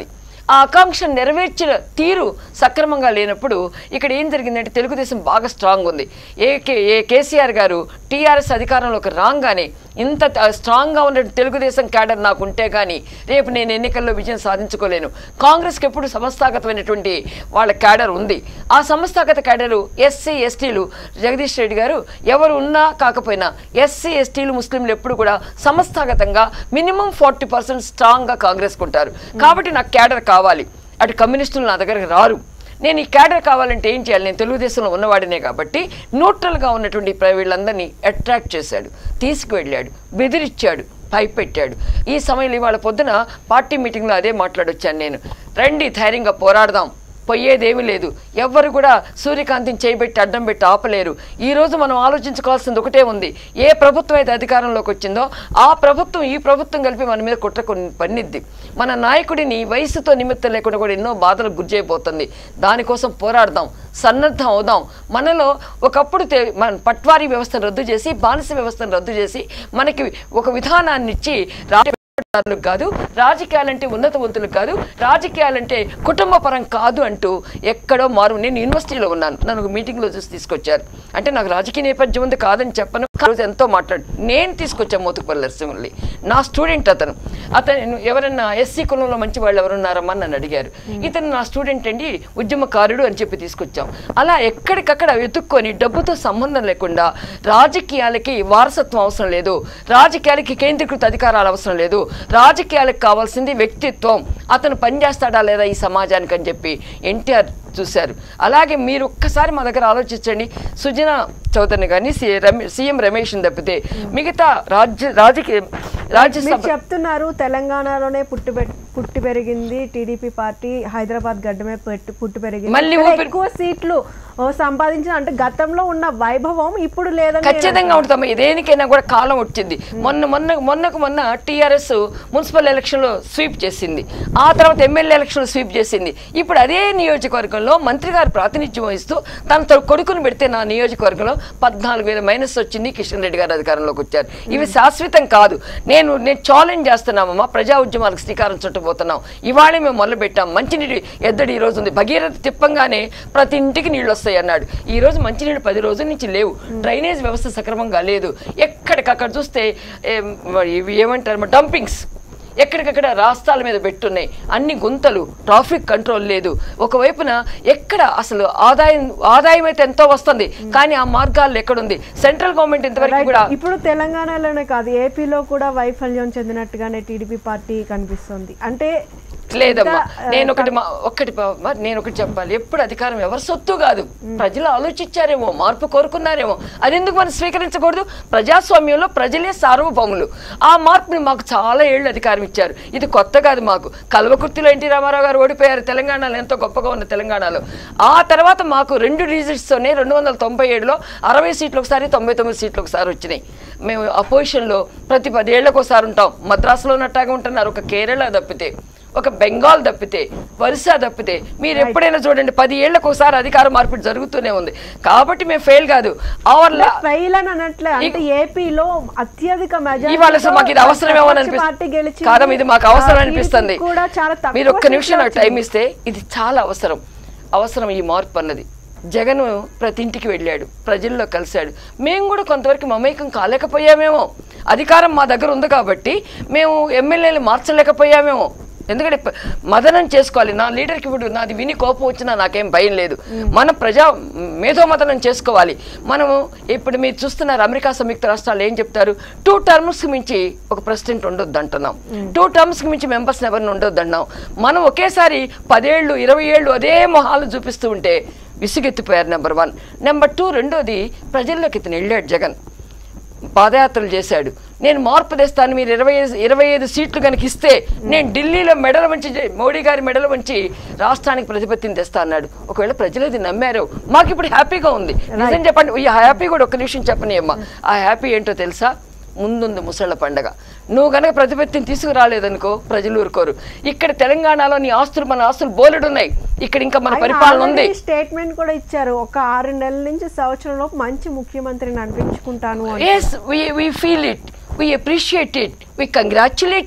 ఆ ఆకాంక్షను నెరవేర్చిన తీరు సక్రమంగా లేనప్పుడు ఇక్కడ ఏం జరిగిందంటే తెలుగుదేశం బాగా స్ట్రాంగ్ ఉంది ఏ కే ఏ కేసీఆర్ గారు టీఆర్ఎస్ అధికారంలోకి రాగానే ఇంత త- స్ట్రాంగ్గా ఉన్న తెలుగుదేశం క్యాడర్ నాకు ఉంటే కానీ రేపు నేను ఎన్నికల్లో విజయం సాధించుకోలేను కాంగ్రెస్కి ఎప్పుడు సంస్థాగతమైనటువంటి వాళ్ళ క్యాడర్ ఉంది ఆ సంస్థాగత క్యాడరు ఎస్సీ ఎస్టీలు జగదీష్ రెడ్డి గారు ఎవరు ఉన్నా కాకపోయినా ఎస్సీ ఎస్టీలు ముస్లింలు ఎప్పుడు కూడా సంస్థాగతంగా మినిమం ఫార్టీ పర్సెంట్ స్ట్రాంగ్గా కాంగ్రెస్కి ఉంటారు కాబట్టి నాకు క్యాడర్ కావాలి అటు కమ్యూనిస్టులు నా దగ్గరకు రారు నేను ఈ క్యాడర్ కావాలంటే ఏం చేయాలి నేను తెలుగుదేశంలో ఉన్నవాడినే కాబట్టి న్యూట్రల్గా ఉన్నటువంటి ప్ర- వీళ్ళందరినీ అట్రాక్ట్ చేశాడు తీసుకువెళ్ళాడు బెదిరించాడు భయపెట్టాడు ఈ సమయంలో ఇవాళ పొద్దున పార్టీ మీటింగ్లో అదే మాట్లాడొచ్చాను నేను రండి ధైర్యంగా పోరాడదాం పోయేదేమీ లేదు ఎవ్వరు కూడా సూర్యకాంతిని చేయబెట్టి అడ్డం పెట్టి ఆపలేరు ఈ రోజు మనం ఆలోచించుకోవాల్సింది ఒకటే ఉంది ఏ ప్రభుత్వం అయితే అధికారంలోకి వచ్చిందో ఆ ప్రభుత్వం ఈ ప్రభుత్వం కలిపి మన మీద కుట్ర కొన్ని పన్నిద్ది మన నాయకుడిని వయసుతో నిమిత్తం లేకుండా కూడా ఎన్నో బాధలకు గురిచేయబోతుంది దానికోసం పోరాడదాం సన్నద్ధం అవుదాం మనలో ఒకప్పుడు తె- మన పట్వారీ వ్యవస్థను రద్దు చేసి బానిస వ్యవస్థను రద్దు చేసి మనకి ఒక విధానాన్ని ఇచ్చి రాజ రాజకీయాలకు కాదు రాజకీయాలంటే ఉన్నతవంతులకు కాదు రాజకీయాలంటే కుటుంబ పరం కాదు అంటూ ఎక్కడో మారు నేను యూనివర్సిటీలో ఉన్నాను నన్ను ఒక మీటింగ్లో చూసి తీసుకొచ్చారు అంటే నాకు రాజకీయ నేపథ్యం ఉంది కాదని చెప్పను ఆ రోజు ఎంతో మాట్లాడు నేను తీసుకొచ్చాను మోతుకుపల్లి నరసింహల్ని నా స్టూడెంట్ అతను అతను ఎవరన్నా ఎస్సీ కులంలో మంచి వాళ్ళు ఎవరున్నారమ్మా అని నన్ను అడిగారు ఇతను నా స్టూడెంట్ అండి ఉద్యమకారుడు అని చెప్పి తీసుకొచ్చాం అలా ఎక్కడికక్కడ వెతుక్కొని డబ్బుతో సంబంధం లేకుండా రాజకీయాలకి వారసత్వం అవసరం లేదు రాజకీయాలకి కేంద్రీకృత అధికారాలు అవసరం లేదు రాజకీయాలకు కావాల్సింది వ్యక్తిత్వం అతను పనిచేస్తాడా లేదా ఈ సమాజానికి అని చెప్పి ఎన్టీఆర్ చూశారు అలాగే మీరు ఒక్కసారి మా దగ్గర ఆలోచించండి సుజనా చౌదరిని కానీ సీఎం రమేష్ని తప్పితే మిగతా రాజ్య రాజకీయ మీరు రాజ్యసభ చెప్తున్నారు తెలంగాణలోనే పుట్టి పె- పుట్టి పెరిగింది టీడీపీ పార్టీ హైదరాబాద్ గడ్డమే పెట్టి పుట్టి పెరిగింది మళ్ళీ ఇక్కడ ఊపిరి- ఎక్కువ సీట్లు ఓ, సంపాదించిన అంటే గతంలో ఉన్న వైభవం ఇప్పుడు లేదని నేను ఖచ్చితంగా ఉంటాం దేనికైనా కూడా కాలం వచ్చింది మొన్న మొన్న మొన్నకు మొన్న టీఆర్ఎస్ మున్సిపల్ ఎలక్షన్లో స్వీప్ చేసింది ఆ తర్వాత ఎమ్మెల్యే ఎలక్షన్లో స్వీప్ చేసింది ఇప్పుడు అదే నియోజకవర్గంలో మంత్రి గారు ప్రాతినిధ్యం వహిస్తూ తన త- కొడుకుని పెడితే నా నియోజకవర్గంలో పద్నాలుగు వేల మైనస్ వచ్చింది కిషన్ రెడ్డి గారు అధికారంలోకి వచ్చారు ఇవి శాశ్వతం కాదు నేను నేను ఛాలెంజ్ చేస్తున్నామమ్మా ప్రజా ఉద్యమాలకు శ్రీకారం చుట్టబోతున్నాం ఇవాళే మేము మొదలు పెట్టాం మంచినీటి ఎద్దడి ఈ రోజు ఉంది భగీరథ తిప్పంగానే ప్రతి ఇంటికి నీళ్ళు వస్తాయి అన్నాడు ఈ రోజు మంచినీళ్ళు పది రోజుల నుంచి లేవు డ్రైనేజ్ వ్యవస్థ సక్రమంగా లేదు ఎక్కడికక్కడ చూస్తే ఏం, ఇవి ఏమంటారు డంపింగ్స్ ఎక్కడికక్కడ రాస్తాల మీద పెట్టున్నాయి అన్ని గుంతలు ట్రాఫిక్ కంట్రోల్ లేదు ఒకవైపున ఎక్కడ అసలు ఆదాయం ఆదాయం అయితే ఎంతో వస్తుంది కానీ ఆ మార్గాల్లో ఎక్కడుంది సెంట్రల్ గవర్నమెంట్ ఇంతవరకు Right. కూడా ఇప్పుడు తెలంగాణలోనే కాదు ఏపీలో కూడా వైఫల్యం చెందినట్టుగానే టీడీపీ పార్టీ కనిపిస్తుంది అంటే లేదమ్మా ఇంకా, ఆ, నేను ఒకటి మా- ఒక్కటి పా- మా- నేను ఒకటి చెప్పాలి ఎప్పుడు అధికారం ఎవరి సొత్తు కాదు ప్రజలు ఆలోచించారేమో మార్పు కోరుకున్నారేమో అది ఎందుకు మనం స్వీకరించకూడదు ప్రజాస్వామ్యంలో ప్రజలే సార్వభౌములు ఆ మార్పుని మాకు చాలా ఏళ్ళు అధికారం ఇచ్చారు ఇది కొత్త కాదు మాకు కల్వకుర్తిలో ఎన్టీ రామారావు గారు ఓడిపోయారు తెలంగాణలో ఎంతో గొప్పగా ఉన్న తెలంగాణలో ఆ తర్వాత మాకు రెండు రీజన్స్తోనే రెండు వందల తొంభై ఏడులో అరవై సీట్లు ఒకసారి తొంభై తొమ్మిది సీట్లు ఒకసారి వచ్చినాయి మేము అపోజిషన్లో ప్రతి పదేళ్లకు ఒకసారి ఉంటాం మద్రాసులో ఉన్నట్టాగా ఉంటున్నారు ఒక కేరళ తప్పితే ఒక బెంగాల్ తప్పితే ఒరిస్సా తప్పితే మీరు ఎప్పుడైనా చూడండి పది ఏళ్ళకు ఒకసారి అధికార మార్పిడి జరుగుతూనే ఉంది కాబట్టి మేము ఫెయిల్ కాదు అవర్ ఫెయిల్ అని అనట్లే అంటే ఏపీలో అత్యధిక majority ఇవాళ అసలు మాకు ఇది తో అవసరమేమో అని ప్రతిపక్ష పార్టీ అనిపిస్తుంది గెలిచింది. కారం ఇది మాకు అవసరం ఆ, అనిపిస్తుంది TDP కూడా చాలా తక్కువ మీరు ఒక్క నిమిషం సీట్లే నాకు టైం వచ్చింది. ఇస్తే ఇది చాలా అవసరం అవసరం ఈ మార్పు అన్నది జగన్ ప్రతి ఇంటికి వెళ్ళాడు ప్రజల్లో కలిశాడు మేము కూడా కొంతవరకు మమేకం కాలేకపోయామేమో అధికారం మా దగ్గర ఉంది కాబట్టి మేము ఎమ్మెల్యేలు మార్చలేకపోయామేమో ఎందుకంటే ప- మదనం చేసుకోవాలి నా లీడర్కి ఇప్పుడు నాది విని కోపం వచ్చినా నాకేం భయం లేదు మన ప్రజా మేధో మదనం చేసుకోవాలి మనము ఇప్పుడు మీరు చూస్తున్నారు అమెరికా సంయుక్త రాష్ట్రాలు ఏం చెప్తారు టూ టర్మ్స్కి మించి ఒక ప్రెసిడెంట్ ఉండొద్దు అంటున్నాం టూ టర్మ్స్కి మించి మెంబర్స్ ఎవరిని ఉండొద్దు అన్నాం మనం ఒకేసారి పదేళ్ళు ఇరవై ఏళ్ళు అదే మొహాలు చూపిస్తూ ఉంటే విసుగెత్తిపోయారు నెంబర్ వన్ నెంబర్ టూ రెండోది ప్రజల్లోకి ఇతను వెళ్ళాడు జగన్ పాదయాత్రలు చేశాడు నేను మార్పు తెస్తాను మీరు ఇరవై ఐదు ఇరవై ఐదు సీట్లు కనుక ఇస్తే నేను ఢిల్లీలో మెడల వంచి జై- మోడీ గారి మెడల వంచి రాష్ట్రానికి ప్రతిపత్తిని తెస్తా అన్నాడు ఒకవేళ ప్రజలు అది నమ్మారు మాకు ఇప్పుడు హ్యాపీగా ఉంది నిజం చెప్పండి ఈ హ్యాపీ కూడా ఒక నిమిషం చెప్పని అమ్మా ఆ హ్యాపీ ఏంటో తెలుసా ముందుంది ముసళ్ళ పండగ నువ్వు గనక ప్రతిపత్తిని తీసుకురాలేదనుకో ప్రజలు ఊరుకోరు ఇక్కడ తెలంగాణలో నీ ఆస్తులు మన ఆస్తులు బోలెడున్నాయి ఇక్కడ ఇంకా మన ఆయన పరిపాలన ఉంది already స్టేట్మెంట్ కూడా ఇచ్చారు ఒక ఆరు నెలల నుంచి సంవత్సరంలో మంచి ముఖ్యమంత్రిని అనిపించుకుంటాను అని yes we we feel it we appreciate it we congratulate it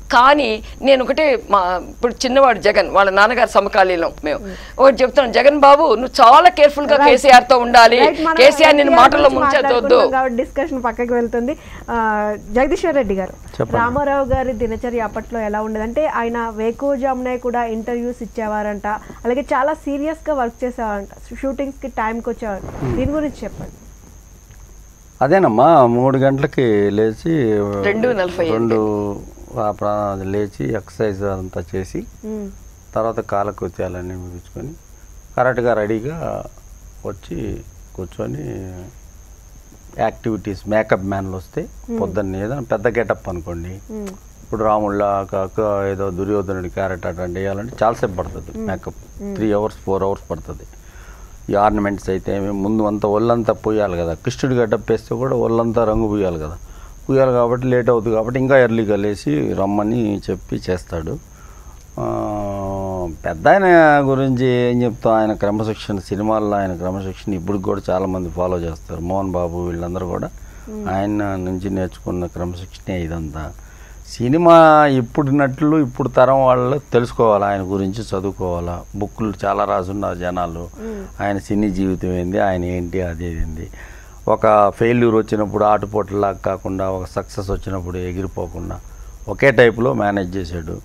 కానీ నేను ఒకటే మా ఇప్పుడు చిన్నవాడు జగన్ వాళ్ళ నాన్నగారు సమకాలీనం మేము ఒకటి చెప్తున్నాను జగన్ బాబు నువ్వు చాలా కేర్ఫుల్ గా కేసీఆర్ తో ఉండాలి రైట్, మనం కేసీఆర్ నేను ఎన్టీఆర్ మాటల్లో గురించి ముంచెత్తొద్దు మాట్లాడుకుంటున్నాం కాబట్టి డిస్కషన్ పక్కకి వెళ్తుంది ఆ, జగదీశ్వర్ రెడ్డి గారు చెప్పండి. రామారావు గారి దినచర్య అప్పట్లో ఎలా ఉండేది అంటే ఆయన వేకోజామునే కూడా ఇంటర్వ్యూస్ ఇచ్చేవారంట అలాగే చాలా సీరియస్ గా వర్క్ చేసేవారంట షూటింగ్స్ కి టైంకి వచ్చేవారు దీని గురించి చెప్పండి అదేనమ్మా మూడు గంటలకి లేచి రెండు నలభై ఐదు. రెండు ఆ ప్రా- లేచి ఎక్సర్సైజ్ అంతా చేసి ఉమ్, తర్వాత కాలకృత్యాలన్నీ ముగించుకొని కరెక్ట్గా రెడీగా వచ్చి కూర్చొని యాక్టివిటీస్ మేకప్ మ్యాన్లు వస్తే పొద్దున్న ఏదైనా పెద్ద గెటప్ అనుకోండి ఉమ్, ఇప్పుడు రాముళ్ళ కాక ఏదో దుర్యోధనుడి క్యారెట్ అటెండ్ చేయాలంటే చాలాసేపు పడుతుంది makeup three hours four hours పడుతుంది ఈ ఆర్నమెంట్స్ అయితే ఏమి ముందు అంతా ఒళ్ళంతా పోయాలి కదా కృష్ణుడి గడ్డప్ వేస్తే కూడా ఒళ్ళంతా రంగు పూయాలి కదా పూయాలి కాబట్టి లేట్ అవుతుంది కాబట్టి ఇంకా ఎర్లీగా లేచి రమ్మని చెప్పి చేస్తాడు ఆ, పెద్ద ఆయన గురించి ఏం చెప్తాం ఆయన క్రమశిక్షణ సినిమాల్లో ఆయన క్రమశిక్షణ ఇప్పుడు కూడా చాలామంది ఫాలో చేస్తారు మోహన్ బాబు వీళ్ళందరూ కూడా ఆయన నుంచి నేర్చుకున్న క్రమశిక్షణే ఇదంతా సినిమా ఇప్పుడున్నట్లు ఇప్పుడు తరం వాళ్ళు తెలుసుకోవాలి ఆయన గురించి చదువుకోవాలా బుక్కులు చాలా రాసున్నారు జనాలు ఆయన సినీ జీవితం ఏంది ఆయన ఏంటి అది ఏంది ఒక ఫెయిల్యూర్ వచ్చినప్పుడు ఆటుపోట్లలాగా కాకుండా ఒక సక్సెస్ వచ్చినప్పుడు ఎగిరిపోకుండా ఒకే టైపులో మేనేజ్ చేశాడు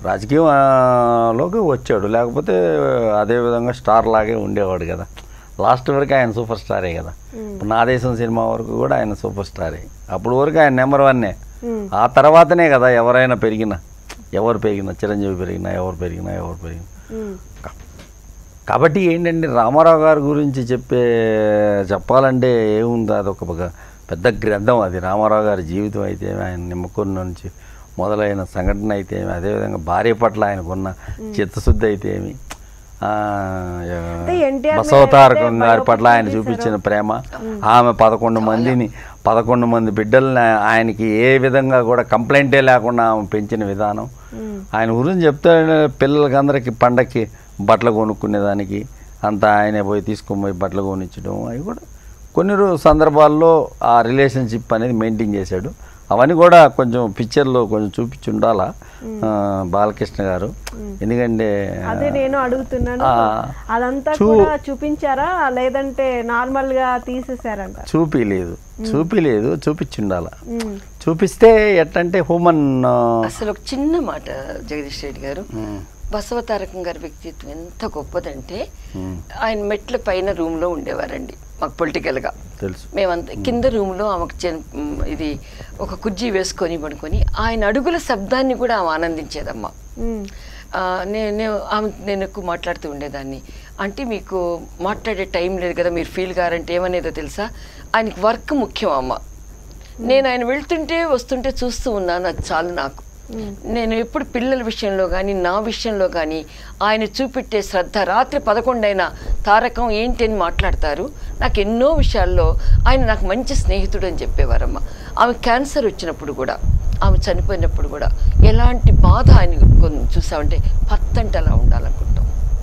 రాజకీయంలోకి వచ్చాడు లేకపోతే అదే విధంగా స్టార్ లాగే ఉండేవాడు కదా లాస్ట్ వరకు ఆయన సూపర్ స్టారే కదా ఇప్పుడు నా దేశం సినిమా వరకు కూడా ఆయన సూపర్ స్టారే అప్పుడు వరకు ఆయన నెంబర్ వన్నే ఉమ్, ఆ తర్వాతనే కదా ఎవరైనా పెరిగినా ఎవరు పెరిగినా చిరంజీవి పెరిగినా ఎవరు పెరిగినా ఎవరు పెరిగినా ఉమ్, కాబట్టి ఏంటంటే రామారావు గారి గురించి చెప్పే చెప్పాలంటే ఏముంది అదొక ఒక పెద్ద గ్రంథం అది రామారావు గారి జీవితం అయితే ఏమి, ఆయన నిమ్మకూరు నుంచి మొదలైన సంఘటన అయితే ఏమి అదేవిధంగా భార్య పట్ల ఆయనకున్న చిత్తశుద్ధి అయితే ఏమి ఆ, అంటే ఎన్టీఆర్ బసవతారకం మీద గారి అయితే పట్ల ఆయన బయోపిక్ చూపించిన ప్రేమ ఆమె పదకొండు మందిని పదకొండు మంది బిడ్డల్ని ఆయనకి ఏ విధంగా కూడా కంప్లైంటే లేకుండా ఆమె పెంచిన విధానం ఉమ్, ఆయన గురించి చెప్తే పిల్లలకి అందరికీ పండక్కి బట్టలు కొనుక్కునేదానికి అంతా ఆయనే పోయి తీసుకొని పోయి బట్టలు కొనిచ్చడం అవి కూడా కొన్ని రో- సందర్భాల్లో ఆ రిలేషన్షిప్ అనేది మెయింటైన్ చేశాడు అవన్నీ కూడా కొంచెం పిక్చర్లో కొంచెం చూపించి ఉండాలా ఆ, బాలకృష్ణ గారు ఎందుకంటే అదే నేను అడుగుతున్నాను ఆ, అదంతా చూ- కూడా చూపించారా లేదంటే నార్మల్ గా తీసేసారంట చూపిలేదు చూపిలేదు చూపించి ఉండాలా ఉమ్, చూపిస్తే ఎట్టంటే హ్యూమన్ అసలు ఒక చిన్న మాట జగదీష్ రెడ్డి గారు బసవతారకం గారి వ్యక్తిత్వం ఎంత గొప్పదంటే ఆయన మెట్ల పైన రూమ్ లో ఉండేవారండి మాకు పొలిటికల్ గా తెలుసు మేమంతా కింద రూమ్లో ఆమెకు చిన్న మ్, ఇది ఒక కుర్చీ వేసుకొని పడుకొని ఆయన అడుగుల శబ్దాన్ని కూడా ఆమె ఆనందించేదమ్మా ఉమ్, ఆ, నేను నేను- ఆమె నేను ఎక్కువ మాట్లాడుతూ ఉండేదాన్ని అంటే మీకు మాట్లాడే టైం లేదు కదా మీరు ఫీల్ కారంటే ఏమనేదో తెలుసా ఆయనకి వర్క్ ముఖ్యం అమ్మ నేను ఆయన వెళ్తుంటే వస్తుంటే చూస్తూ ఉన్నాను అది చాలు నాకు నేను ఎప్పుడు పిల్లల విషయంలో కానీ నా విషయంలో కానీ ఆయన చూపెట్టే శ్రద్ధ రాత్రి పదకొండైనా తారకం ఏంటి అని మాట్లాడతారు నాకు ఎన్నో విషయాల్లో ఆయన నాకు మంచి స్నేహితుడు అని చెప్పేవారమ్మ ఆమె క్యాన్సర్ వచ్చినప్పుడు కూడా ఆమె చనిపోయినప్పుడు కూడా ఎలాంటి బాధ ఆయన కొన్ని చూసామంటే పత్తంటే అలా ఉండాలనుకుంటాం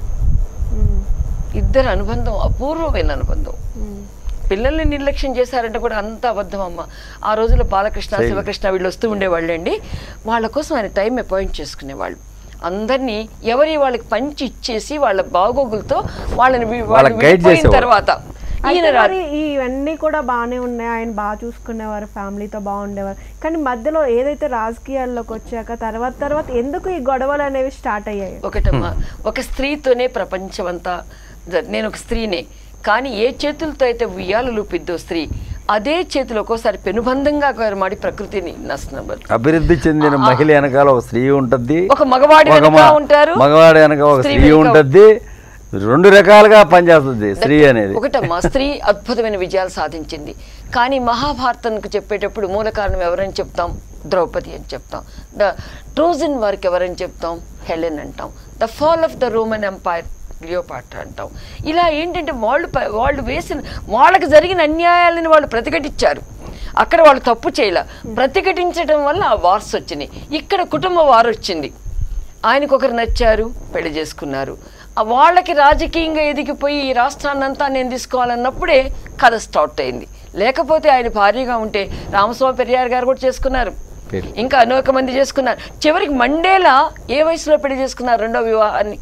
ఉమ్, ఇద్దరు అనుబంధం అపూర్వమైన అనుబంధం ఉమ్. పిల్లల్ని నిర్లక్ష్యం చేశారంటే కూడా అంత అబద్ధం అమ్మ ఆ రోజుల్లో బాలకృష్ణ శివకృష్ణ వీళ్ళు వస్తూ ఉండేవాళ్ళండి వాళ్ళ కోసం ఆయన టైం అపాయింట్ చేసుకునేవాళ్ళు అందరినీ ఎవరి వాళ్ళకి పంచి ఇచ్చేసి వాళ్ళ బాగోగులతో వాళ్ళని వి- వాళ్ళు వాళ్ళకి guide విడిపోయిన చేసేవాళ్ళు. తర్వాత ఈయన అయితే రా- మరి ఇవన్నీ కూడా బాగానే ఉన్నాయి ఆయన బాగా చూసుకునేవారు ఫ్యామిలీతో బాగుండేవారు కానీ మధ్యలో ఏదైతే రాజకీయాల్లోకి వచ్చాక తర్వాత తర్వాత ఎందుకు ఈ గొడవలు అనేవి స్టార్ట్ అయ్యాయి ఒకటమ్మా ఒక స్త్రీతోనే ప్రపంచం అంతా జ- నేను ఒక స్త్రీనే కానీ ఏ చేతులతో అయితే ఉయ్యాలు లూపిద్దో స్త్రీ అదే చేతులు ఒక్కోసారి పెనుబంధంగా మాడి ప్రకృతిని నాశనం అభివృద్ధి చెందిన మహిళ వెనకాల ఒక స్త్రీ ఉంటుంది ఒక మగవాడి ఒక వెనుక మ- ఉంటారు మగవాడి వెనక ఒక స్త్రీ స్త్రీ వెనుక ఉంటుంది రెండు రకాలుగా పనిచేస్తుంది స్త్రీ అనేది ఒకటమ్మా స్త్రీ అద్భుతమైన విజయాలు సాధించింది కానీ మహాభారతంకు చెప్పేటప్పుడు మూల కారణం ఎవరని చెప్తాం ద్రౌపది అని చెప్తాం ద ట్రోజన్ వారికి ఎవరని చెప్తాం హెలెన్ అంటాం the fall of the Roman empire Cleopatra అంటాం ఇలా ఏంటంటే వాళ్ళు ప- వాళ్ళు వేసిన వాళ్ళకి జరిగిన అన్యాయాలను వాళ్ళు ప్రతిఘటించారు అక్కడ వాళ్ళు తప్పు చేయలే ప్రతిఘటించడం వల్ల ఆ వార్స్ వచ్చినాయి ఇక్కడ కుటుంబ వారు వచ్చింది ఆయనకు ఒకరు నచ్చారు పెళ్లి చేసుకున్నారు ఆ వాళ్ళకి రాజకీయంగా ఎదిగిపోయి ఈ రాష్ట్రాన్నంతా నేను తీసుకోవాలన్నప్పుడే కథ స్టార్ట్ అయింది లేకపోతే ఆయన భార్యగా ఉంటే రామస్వామి పెరియార్ గారు కూడా చేసుకున్నారు పెళ్లి. ఇంకా అనేక మంది చేసుకున్నారు చివరికి మండేలా ఏ వయసులో పెళ్లి చేసుకున్నారు రెండో వివాహాన్ని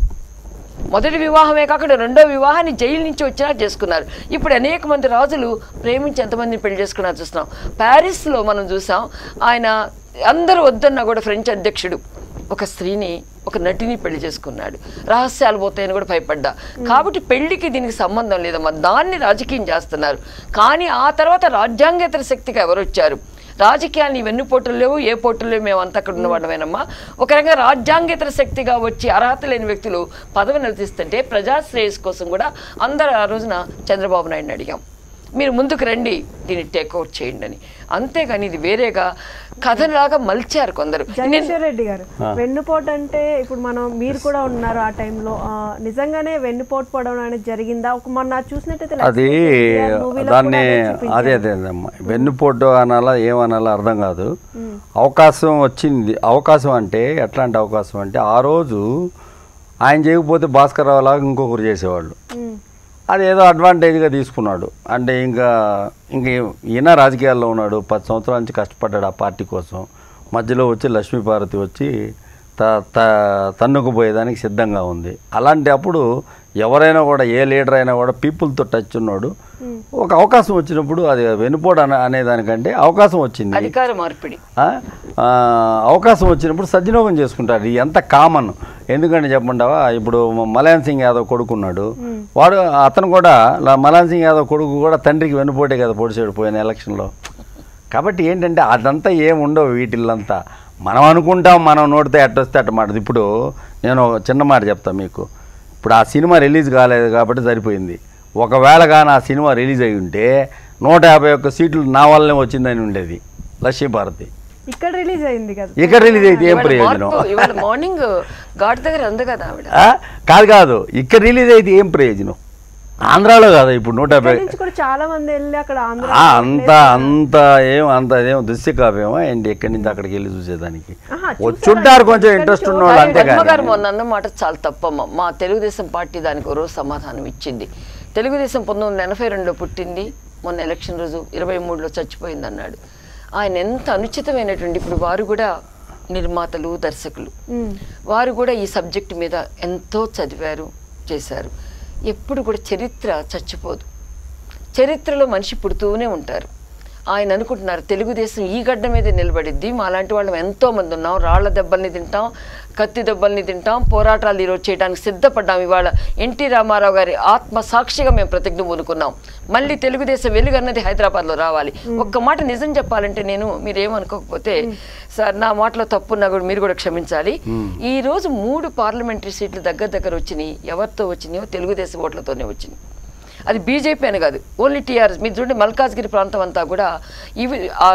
మొదటి వివాహమే కాకుండా రెండో వివాహాన్ని జైలు నుంచి వచ్చినా చేసుకున్నారు ఇప్పుడు అనేక మంది రాజులు ప్రేమించి ఎంతమందిని పెళ్లి చేసుకున్నారు చూస్తున్నాం ప్యారిస్లో మనం చూసాం ఆయన అందరూ వద్దన్నా కూడా ఫ్రెంచ్ అధ్యక్షుడు ఒక స్త్రీని ఒక నటిని పెళ్లి చేసుకున్నాడు రహస్యాలు పోతాయని కూడా భయపడ్డా కాబట్టి పెళ్లికి దీనికి సంబంధం లేదమ్మా దాన్ని రాజకీయం చేస్తున్నారు కానీ ఆ తర్వాత రాజ్యాంగేతర శక్తిగా ఎవరు వచ్చారు రాజకీయాలు ఇవన్నీ పోటీలు లేవు ఏ పోటీలు లేవు మేము అంతా అక్కడ ఉన్నవాడమేనమ్మా ఒక రకంగా రాజ్యాంగేతర శక్తిగా వచ్చి అర్హత లేని వ్యక్తులు పదవి నిలదీస్తుంటే ప్రజా శ్రేయస్ కోసం కూడా అందరూ ఆ రోజున చంద్రబాబు నాయుడిని అడిగాం మీరు ముందుకు రండి దీన్ని టేక్ అవుట్ చేయండి అని అంతేగాని ఇది వేరేగా కథలాగా మలిచారు కొందరు నేను జగదీశ్వర్ రెడ్డి గారు వెన్నుపోటు అంటే ఇప్పుడు మనం మీరు కూడా ఉన్నారు ఆ టైంలో ఆ, నిజంగానే వెన్నుపోటు పడడం అనేది జరిగిందా ఒక మొన్న చూసినట్టయితే అది లక్ష్మీ మూవీలో కూడా దాన్ని అదే చూపించారు. అదే అదే అమ్మా వెన్నుపోటు అనాలా ఏమనాలా అర్థం కాదు అవకాశం వచ్చింది అవకాశం అంటే ఎట్లాంటి అవకాశం అంటే ఆ రోజు ఆయన చేయకపోతే భాస్కర్ రావు లాగా ఇంకొకరు చేసేవాళ్ళు ఉమ్, అది ఏదో అడ్వాంటేజ్గా తీసుకున్నాడు అంటే ఇంకా ఇంక ఈయన రాజకీయాల్లో ఉన్నాడు పది సంవత్సరాల నుంచి కష్టపడ్డాడు ఆ పార్టీ కోసం మధ్యలో వచ్చి లక్ష్మీపార్వతి వచ్చి త త తన్నుకుపోయేదానికి సిద్ధంగా ఉంది అలాంటి అప్పుడు ఎవరైనా కూడా ఏ లీడర్ అయినా కూడా పీపుల్తో టచ్ ఉన్నాడు ఒక అవకాశం వచ్చినప్పుడు అది వెనుపోడు అనే అనేదానికంటే అవకాశం వచ్చింది అధికార మార్పిడి ఆ? ఆ, అవకాశం వచ్చినప్పుడు సద్వినియోగం చేసుకుంటారు ఇది ఎంత కామన్ ఎందుకంటే చెప్పమంటావా ఇప్పుడు మలయాన్ సింగ్ యాదవ్ కొడుకున్నాడు వాడు అతను కూడా లా- మలయాన్ సింగ్ యాదవ్ కొడుకు కూడా తండ్రికి వెన్నుపోటే కదా పొడిచాడు పోయిన ఎలక్షన్లో కాబట్టి ఏంటంటే అదంతా ఏం ఉండవు వీటిల్లంతా మనం అనుకుంటాం మనం నోటితే ఎట్టొస్తే అట్ట మాట ఇప్పుడు నేను ఒక చిన్న మాట చెప్తా మీకు ఇప్పుడు ఆ సినిమా రిలీజ్ కాలేదు కాబట్టి సరిపోయింది ఒకవేళ కానీ ఆ సినిమా రిలీజ్ అయి ఉంటే నూట యాభై ఒక్క సీట్లు నా వల్లనే వచ్చిందని ఉండేది లక్ష్మీభారతి ఇక్కడ రిలీజ్ అయింది కదా ఇక్కడ రిలీజ్ అయితే ఏం ఇవాళ ప్రయోజనం మార్పు, ఇవాళ మార్నింగ్ ఘాట్ దగ్గర అంది కదా ఆవిడ ఆ? కాదు కాదు ఇక్కడ రిలీజ్ అయితే ఏం ప్రయోజనం ఆంధ్రాలో కాదు ఇప్పుడు నూట యాభై ఇక్కడ నుంచి కూడా చాలా మంది వెళ్ళి అక్కడ ఆంధ్ర ఆ, అంత అంత ఏం అంత ఏం దుశ్యకావ్యమా ఏంటి ఎక్కడి నుంచి అక్కడికి వెళ్ళి చూసేదానికి ఆహా, వచ్చుంటారు కొంచెం ఇంట్రెస్ట్ ఉన్నవాళ్ళు కానీ అంతే పద్మ గారు కానీ మొన్న అన్న మాట చాలా తప్పమ్మ మా తెలుగుదేశం పార్టీ దానికి ఒక రోజు సమాధానం ఇచ్చింది తెలుగుదేశం పంతొమ్మిది వందల ఎనభై రెండులో పుట్టింది మొన్న ఎలక్షన్ రోజు ఇరవై మూడులో చచ్చిపోయింది అన్నాడు ఆయన ఎంత అనుచితమైనటువంటి ఇప్పుడు వారు కూడా నిర్మాతలు దర్శకులు వారు కూడా ఈ సబ్జెక్ట్ మీద ఎంతో చదివారు చేశారు ఎప్పుడు కూడా చరిత్ర చచ్చిపోదు చరిత్రలో మనిషి పుడుతూనే ఉంటారు ఆయన అనుకుంటున్నారు తెలుగుదేశం ఈ గడ్డ మీద నిలబడిద్ది మా లాంటి వాళ్ళం ఎంతో మంది ఉన్నాం రాళ్ల దెబ్బల్ని తింటాం కత్తి దెబ్బల్ని తింటాం పోరాటాలు ఈరోజు చేయడానికి సిద్ధపడ్డాం ఇవాళ ఎన్టీ రామారావు గారి ఆత్మ సాక్షిగా మేము ప్రతిజ్ఞ పూనుకున్నాం మళ్ళీ తెలుగుదేశం వెలుగు అన్నది హైదరాబాద్లో రావాలి ఒక్క మాట నిజం చెప్పాలంటే నేను మీరేమనుకోకపోతే సార్ నా మాటలో తప్పున్నా కూడా మీరు కూడా క్షమించాలి ఈ రోజు మూడు పార్లమెంటరీ సీట్లు దగ్గర దగ్గర వచ్చినాయి ఎవరితో వచ్చినాయో తెలుగుదేశం ఓట్లతోనే వచ్చినాయి అది బీజేపీ అని కాదు ఓన్లీ టీఆర్ఎస్ మీరు చూడండి మల్కాజ్గిరి ప్రాంతం అంతా కూడా ఇవి ఆ,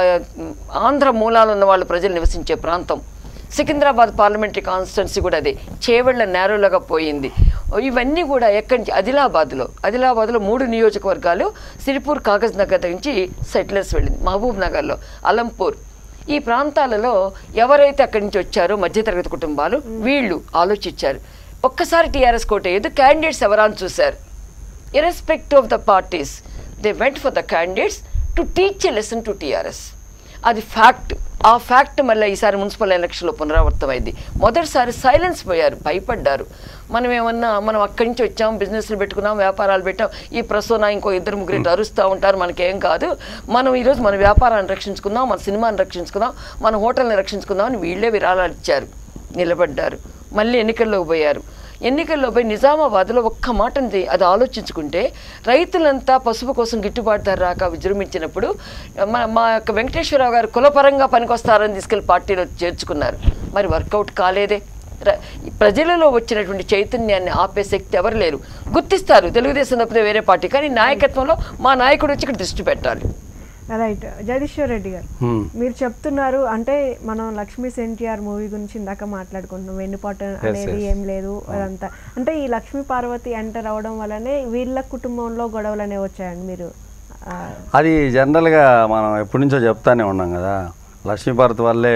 ఆంధ్ర మూలాలు ఉన్న వాళ్ళు ప్రజలు నివసించే ప్రాంతం సికింద్రాబాద్ పార్లమెంటరీ కాన్స్టిట్యున్సీ కూడా అదే చేవెళ్ళ నేరోలాగా పోయింది ఇవన్నీ కూడా ఎక్కడి నుంచి ఆదిలాబాద్లో ఆదిలాబాద్లో మూడు నియోజకవర్గాలు సిరిపూర్ కాగజ్ నగర్ నుంచి సెటిలర్స్ వెళ్ళింది మహబూబ్ నగర్లో అలంపూర్ ఈ ప్రాంతాలలో ఎవరైతే అక్కడి నుంచి వచ్చారో మధ్యతరగతి కుటుంబాలు వీళ్ళు ఆలోచించారు ఒక్కసారి టీఆర్ఎస్ కోటేయదు క్యాండిడేట్స్ ఎవరా అని చూశారు irrespective of the parties, they went for the candidates to teach a lesson to TRS. అది ఫ్యాక్ట్ ఆ ఫ్యాక్ట్ మళ్ళీ ఈసారి మున్సిపల్ ఎలక్షన్లో పునరావృతమైంది మొదటిసారి సైలెన్స్ పోయారు భయపడ్డారు మనం ఏమన్నా మనం అక్కడి నుంచి వచ్చాం బిజినెస్లు పెట్టుకున్నాం వ్యాపారాలు పెట్టాం ఈ ప్రసోనా ఇంకో ఇద్దరు ముగ్గురు ఇట్లా అరుస్తూ ఉంటారు మనకేం కాదు మనం ఈరోజు మన వ్యాపారాన్ని రక్షించుకుందాం మన సినిమాని రక్షించుకుందాం మన హోటల్ని రక్షించుకుందాం అని వీళ్ళే విరాళాలు ఇచ్చారు నిలబడ్డారు మళ్ళీ ఎన్నికల్లోకి పోయారు ఎన్నికల్లో పోయి నిజామాబాద్లో ఒక్క మాట ఉంది అది ఆలోచించుకుంటే రైతులంతా పసుపు కోసం గిట్టుబాటు ధర రాక విజృంభించినప్పుడు మా మా యొక్క వెంకటేశ్వరరావు గారు కులపరంగా పనికొస్తారని తీసుకెళ్లి పార్టీలో చేర్చుకున్నారు మరి వర్కౌట్ కాలేదే ర- ప్రజలలో వచ్చినటువంటి చైతన్యాన్ని ఆపే శక్తి ఎవరు లేరు గుర్తిస్తారు తెలుగుదేశం తప్పితే వేరే పార్టీ కానీ నాయకత్వంలో మా నాయకుడు వచ్చి ఇక్కడ దృష్టి పెట్టాలి రైట్ జగదీశ్వర్ రెడ్డి గారు హ్మ్. మీరు చెప్తున్నారు అంటే మనం లక్ష్మీ ఎన్టీఆర్ మూవీ గురించి ఇందాక మాట్లాడుకుంటున్నాం వెన్నుపాటు అనేది ఏం లేదు అదంతా అంటే ఈ లక్ష్మీ పార్వతి ఎంటర్ అవడం వల్లనే వీళ్ళ కుటుంబంలో గొడవలు అనేవి వచ్చాయండి మీరు ఆ, అది జనరల్గా మనం ఎప్పటి నుంచో చెప్తానే ఉన్నాం కదా లక్ష్మీభారత్ వల్లే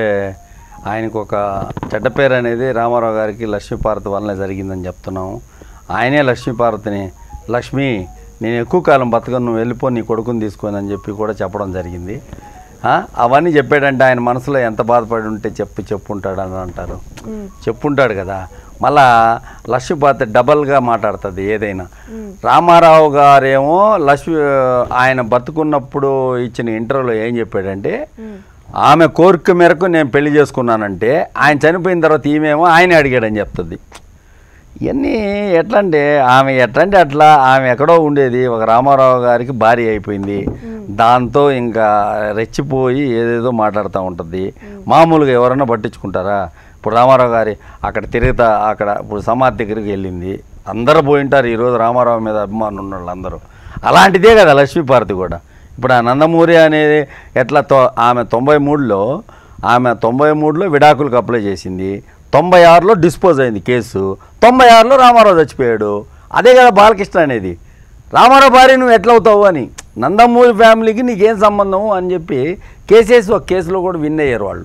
ఆయనకు ఒక చెడ్డ పేరు అనేది రామారావు గారికి లక్ష్మీపార్వతి వల్లనే జరిగిందని చెప్తున్నాము ఆయనే లక్ష్మీపార్వతిని లక్ష్మి నేను ఎక్కువ కాలం బతకను నువ్వు వెళ్ళిపో నీ కొడుకుని తీసుకొని అని చెప్పి కూడా చెప్పడం జరిగింది ఆ? అవన్నీ చెప్పాడంటే ఆయన మనసులో ఎంత బాధపడి ఉంటే చెప్పు చెప్పుంటాడని అంటారు చెప్పుంటాడు కదా మళ్ళా లక్ష్మీపాత డబల్గా మాట్లాడుతుంది ఏదైనా రామారావు గారేమో లక్ష్మి ఆయన బతుకున్నప్పుడు ఇచ్చిన ఇంటర్వ్యూలో ఏం చెప్పాడంటే ఆమె కోరిక మేరకు నేను పెళ్లి చేసుకున్నానంటే ఆయన చనిపోయిన తర్వాత ఈమెమో ఆయన అడిగాడని చెప్తుంది ఇవన్నీ ఎట్లా అంటే ఆమె ఎట్లా అంటే అట్లా ఆమె ఎక్కడో ఉండేది ఒక రామారావు గారికి భార్య అయిపోయింది దాంతో ఇంకా రెచ్చిపోయి ఏదేదో మాట్లాడుతూ ఉంటుంది మామూలుగా ఎవరైనా పట్టించుకుంటారా ఇప్పుడు రామారావు గారి అక్కడ తిరుగుతా అక్కడ ఇప్పుడు సమాధి దగ్గరికి వెళ్ళింది అందరూ పోయింటారు ఈరోజు రామారావు మీద అభిమానులు ఉన్న వాళ్ళందరూ అలాంటిదే కదా లక్ష్మీపార్తి కూడా ఇప్పుడు ఆ నందమూరి అనేది ఎట్లా తొ ఆమె తొంభై మూడులో ఆమె తొంభై మూడులో విడాకులకు అప్లై చేసింది తొంభై ఆరులో డిస్పోజ్ అయింది కేసు తొంభై ఆరులో రామారావు చచ్చిపోయాడు అదే కదా బాలకృష్ణ అనేది రామారావు భార్య నువ్వు ఎట్లా అవుతావు అని నందమూరి ఫ్యామిలీకి నీకేం సంబంధం అని చెప్పి కేసేసి ఒక కేసులో కూడా విన్ అయ్యారు వాళ్ళు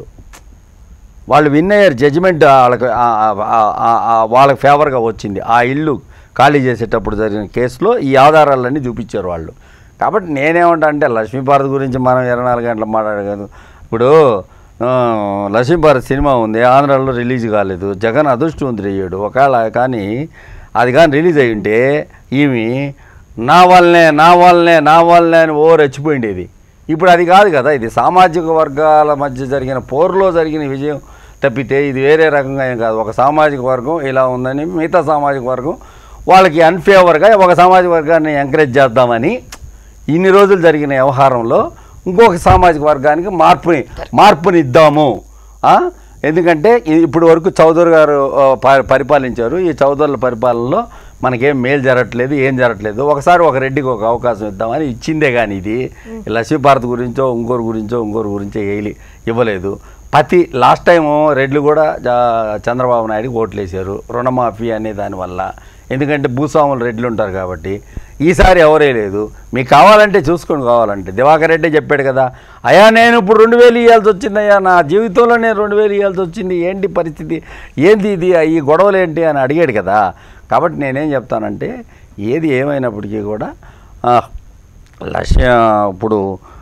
వాళ్ళు విన్ అయ్యారు జడ్జిమెంట్ వాళ్ళకి ఆ- ఆ- ఆ- ఆ- ఆ వాళ్ళకి ఫేవర్గా వచ్చింది ఆ ఇల్లు ఖాళీ చేసేటప్పుడు జరిగిన కేసులో ఈ ఆధారాలన్నీ చూపించారు వాళ్ళు కాబట్టి నేనేమంటా అంటే లక్ష్మీభారత్ గురించి మనం ఇరవై నాలుగు గంటలు మాట్లాడగదు ఇప్పుడు ఆ, లక్ష్మీభారత్ సినిమా ఉంది ఆంధ్రాలో రిలీజ్ కాలేదు జగన్ అదృష్టవంతుడు అయ్యాడు ఒకవేళ కానీ అది కానీ రిలీజ్ అయ్యి ఉంటే ఈమె నా వల్లనే నా వల్లనే నా వల్లనే అని ఓ రెచ్చిపోయిండేది ఇప్పుడు అది కాదు కదా ఇది సామాజిక వర్గాల మధ్య జరిగిన పోరులో జరిగిన విజయం తప్పితే ఇది వేరే రకంగా ఏం కాదు ఒక సామాజిక వర్గం ఇలా ఉందని మిగతా సామాజిక వర్గం వాళ్ళకి అన్ఫేవర్గా ఒక సామాజిక వర్గాన్ని ఎంకరేజ్ చేద్దామని ఇన్ని రోజులు జరిగిన వ్యవహారంలో ఇంకొక సామాజిక వర్గానికి మార్పుని మార్పుని ఇద్దాము ఆ? ఎందుకంటే ఇ- ఇప్పుడు వరకు చౌదరి గారు ఆ, ప- పరిపాలించారు ఈ చౌదరుల పరిపాలనలో మనకేం మేలు జరగట్లేదు ఏం జరగట్లేదు ఒకసారి ఒక రెడ్డికి ఒక అవకాశం ఇద్దామని ఇచ్చిందే కానీ ఇది లక్ష్మీభారత్ గురించో ఇంకోరి గురించో ఇంకోరి గురించో వేయలి ఇవ్వలేదు ప్రతి లాస్ట్ టైం రెడ్లు కూడా జా- చంద్రబాబు నాయుడుకి ఓట్లు వేశారు రుణమాఫీ అనే దానివల్ల ఎందుకంటే భూస్వాములు రెడ్లు ఉంటారు కాబట్టి ఈసారి ఎవరే లేదు మీకు కావాలంటే చూసుకొని కావాలంటే దివాకర్ రెడ్డి చెప్పాడు కదా అయ్యా నేను ఇప్పుడు రెండు వేలు ఇవ్వాల్సి వచ్చింది అయ్యా నా జీవితంలో నేను రెండు వేలు ఇవ్వాల్సి వచ్చింది ఏంటి పరిస్థితి ఏంది ఇది ఈ గొడవలు ఏంటి అని అడిగాడు కదా కాబట్టి నేనేం చెప్తానంటే ఏది ఏమైనప్పటికీ కూడా ఆ, లక్ష్య ఇప్పుడు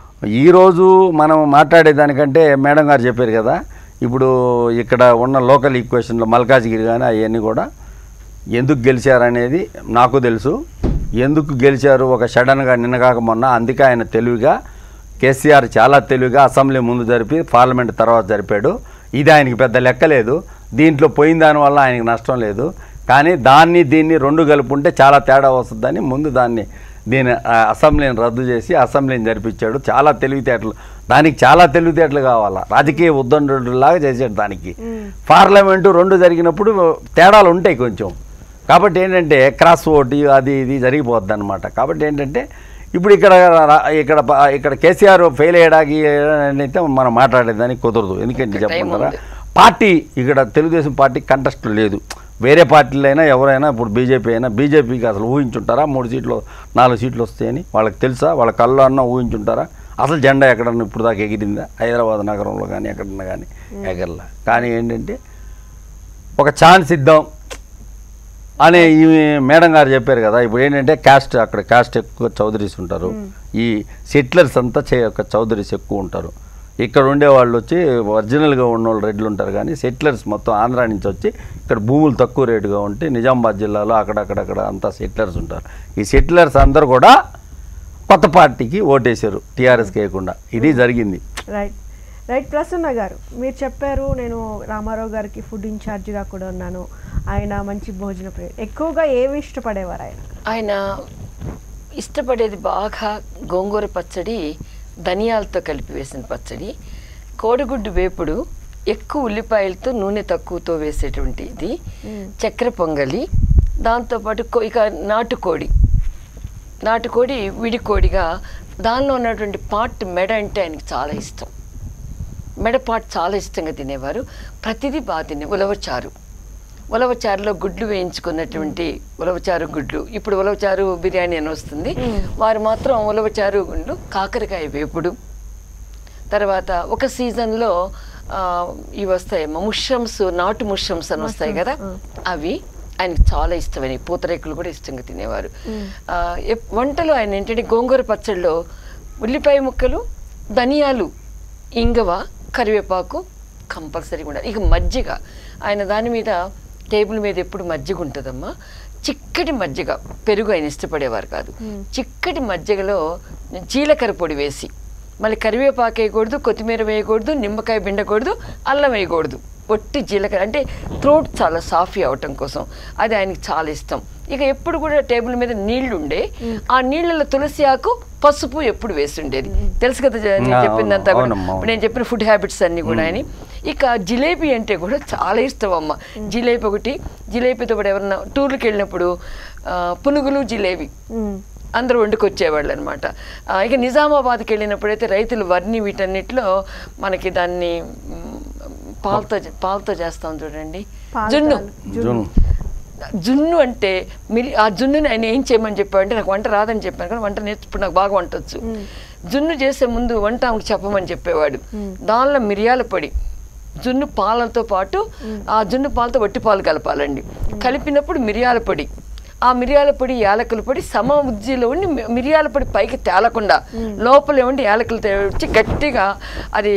ఈరోజు మనం మాట్లాడేదానికంటే మేడం గారు చెప్పారు కదా ఇప్పుడు ఇక్కడ ఉన్న లోకల్ ఈక్వేషన్లో మల్కాజ్గిరి కానీ అవన్నీ కూడా ఎందుకు గెలిచారనేది నాకు తెలుసు ఎందుకు గెలిచారు ఒక సడన్గా నిన్నగాక మొన్న అందుకే ఆయన తెలివిగా కేసీఆర్ చాలా తెలివిగా అసెంబ్లీ ముందు జరిపి పార్లమెంట్ తర్వాత జరిపాడు ఇది ఆయనకి పెద్ద లెక్కలేదు దీంట్లో పోయిన దానివల్ల ఆయనకి నష్టం లేదు కానీ దాన్ని దీన్ని రెండు కలుపుంటే చాలా తేడా వస్తుందని ముందు దాన్ని దీని ఆ, అసెంబ్లీని రద్దు చేసి అసెంబ్లీని జరిపించాడు చాలా తెలివితేటలు దానికి చాలా తెలివితేటలు కావాలా రాజకీయ ఉద్దండులాగా చేసాడు దానికి పార్లమెంటు రెండు జరిగినప్పుడు తేడాలు ఉంటాయి కొంచెం కాబట్టి ఏంటంటే క్రాస్ ఓటు అది ఇది జరిగిపోద్ది అనమాట కాబట్టి ఏంటంటే ఇప్పుడు ఇక్కడ రా- ఇక్కడ ప- ఇక్కడ కేసీఆర్ ఫెయిల్ అయ్యడానికి అయితే మనం మాట్లాడేదానికి కుదరదు ఎందుకంటే ఇంకా టైం చెప్పమంటారా ఉంది. పార్టీ ఇక్కడ తెలుగుదేశం పార్టీ కంటెస్ట్ లేదు వేరే పార్టీలు అయినా ఎవరైనా ఇప్పుడు బీజేపీ అయినా బీజేపీకి అసలు ఊహించుంటారా మూడు సీట్లు నాలుగు సీట్లు వస్తాయని వాళ్ళకి తెలుసా వాళ్ళ కళ్ళు అన్న ఊహించుంటారా అసలు జెండా ఎక్కడన్నా ఇప్పుడు దాకా ఎగిరిందా హైదరాబాద్ నగరంలో కానీ ఎక్కడన్నా కానీ ఎగరలా కానీ ఏంటంటే ఒక ఛాన్స్ ఇద్దాం అని ఈ మేడం గారు చెప్పారు కదా ఇప్పుడు ఏంటంటే క్యాస్ట్ అక్కడ క్యాస్ట్ ఎక్కువ చౌదరీస్ ఉంటారు ఈ సెటిలర్స్ అంతా చే ఒక చౌదరీస్ ఎక్కువ ఉంటారు ఇక్కడ ఉండే వాళ్ళు వచ్చి ఒరిజినల్గా ఉన్న వాళ్ళు రెడ్లు ఉంటారు కానీ సెటిలర్స్ మొత్తం ఆంధ్రా నుంచి వచ్చి ఇక్కడ భూములు తక్కువ రేటుగా ఉంటే నిజామాబాద్ జిల్లాలో అక్కడక్కడక్కడ అంతా సెటిలర్స్ ఉంటారు ఈ సెటిలర్స్ అందరూ కూడా కొత్త పార్టీకి ఓటేశారు టీఆర్ఎస్కి వేయకుండా ఇది జరిగింది రైట్ రైట్ ప్రసన్న గారు మీరు చెప్పారు నేను రామారావు గారికి ఫుడ్ ఇన్ఛార్జిగా కూడా ఉన్నాను ఆయన మంచి భోజన ప్రియ ఎక్కువగా ఏమి ఇష్టపడేవారు ఆయన ఆయన ఇష్టపడేది బాగా గోంగూర పచ్చడి ధనియాలతో కలిపి వేసిన పచ్చడి కోడిగుడ్డు వేపుడు ఎక్కువ ఉల్లిపాయలతో నూనె తక్కువతో వేసేటువంటి ఇది చక్కెర పొంగలి దాంతోపాటు కో- ఇక నాటుకోడి నాటుకోడి విడికోడిగా దానిలో ఉన్నటువంటి పార్ట్ మెడ అంటే ఆయనకి చాలా ఇష్టం మెడ పార్ట్ చాలా ఇష్టంగా తినేవారు ప్రతిదీ బాగా తినే ఉలవచారు ఉలవచారులో గుడ్లు వేయించుకున్నటువంటి ఉలవచారు గుడ్లు ఇప్పుడు ఉలవచారు బిర్యానీ అని వస్తుంది వారు మాత్రం ఉలవచారు గుండ్లు కాకరకాయ వేపుడు తర్వాత ఒక సీజన్లో ఆ, ఇవి వస్తాయి ముషమ్స్ నాటు ముషమ్స్ అని వస్తాయి కదా అవి ఆయనకి చాలా ఇష్టమైనవి పూతరేకులు కూడా ఇష్టంగా తినేవారు ఆ, ఎప్- వంటలో ఆయన ఏంటంటే గోంగూర పచ్చడిలో ఉల్లిపాయ ముక్కలు ధనియాలు ఇంగవ కరివేపాకు కంపల్సరీగా ఉండాలి ఇక మజ్జిగ ఆయన దాని మీద టేబుల్ మీద ఎప్పుడు మజ్జిగ ఉంటుందమ్మా చిక్కటి మజ్జిగ పెరుగు ఆయన ఇష్టపడేవారు కాదు చిక్కటి మజ్జిగలో జీలకర్ర పొడి వేసి మళ్ళీ కరివేపాకు వేయకూడదు కొత్తిమీర వేయకూడదు నిమ్మకాయ పిండకూడదు అల్లం వేయకూడదు ఒట్టి జీలకర్ర అంటే థ్రోట్ చాలా సాఫీ అవటం కోసం అది ఆయనకి చాలా ఇష్టం ఇక ఎప్పుడు కూడా టేబుల్ మీద నీళ్లు ఉండే ఆ నీళ్ళలో తులసి ఆకు పసుపు ఎప్పుడు వేస్తుండేది తెలుసు కదా జ- నేను ఆ, చెప్పిందంతా కూడా అవునమ్మా, అవును. ఇప్పుడు నేను చెప్పిన ఫుడ్ హ్యాబిట్స్ అన్ని కూడా అని ఇక జిలేబీ అంటే కూడా చాలా ఇష్టం అమ్మ జిలేబీ ఒకటి జిలేబీతో కూడా ఎవరన్నా టూర్కి వెళ్ళినప్పుడు ఆ, పునుగులు జిలేబీ ఉమ్. అందరూ వండుకొచ్చేవాళ్ళు అనమాట ఇక నిజామాబాద్కి వెళ్ళినప్పుడైతే రైతులు వర్ణి వీటన్నిటిలో మనకి దాన్ని మ్, పాలతో చే- పాలతో చేస్తాం చూడండి పాలు జున్ను తాలు. జూన్ జున్ను అంటే మిరి ఆ జున్నుని ఆయన ఏం చేయమని చెప్పాడంటే నాకు వంట రాదని చెప్పాను కానీ వంట నేర్చుకుని నాకు బాగా వంట వచ్చు జున్ను చేసే ముందు వంట ఆమెకు చెప్పమని చెప్పేవాడు దానిలో మిరియాల పొడి జున్ను పాలతో పాటు ఆ జున్ను పాలతో వట్టి పాలు కలపాలండి కలిపినప్పుడు మిరియాల పొడి ఆ మిరియాల పొడి యాలకుల పొడి సమ ఉజ్జీలో ఉండి మి- మిరియాల పొడి పైకి తేలకుండా లోపలే ఉండి యాలకులు వచ్చి గట్టిగా అది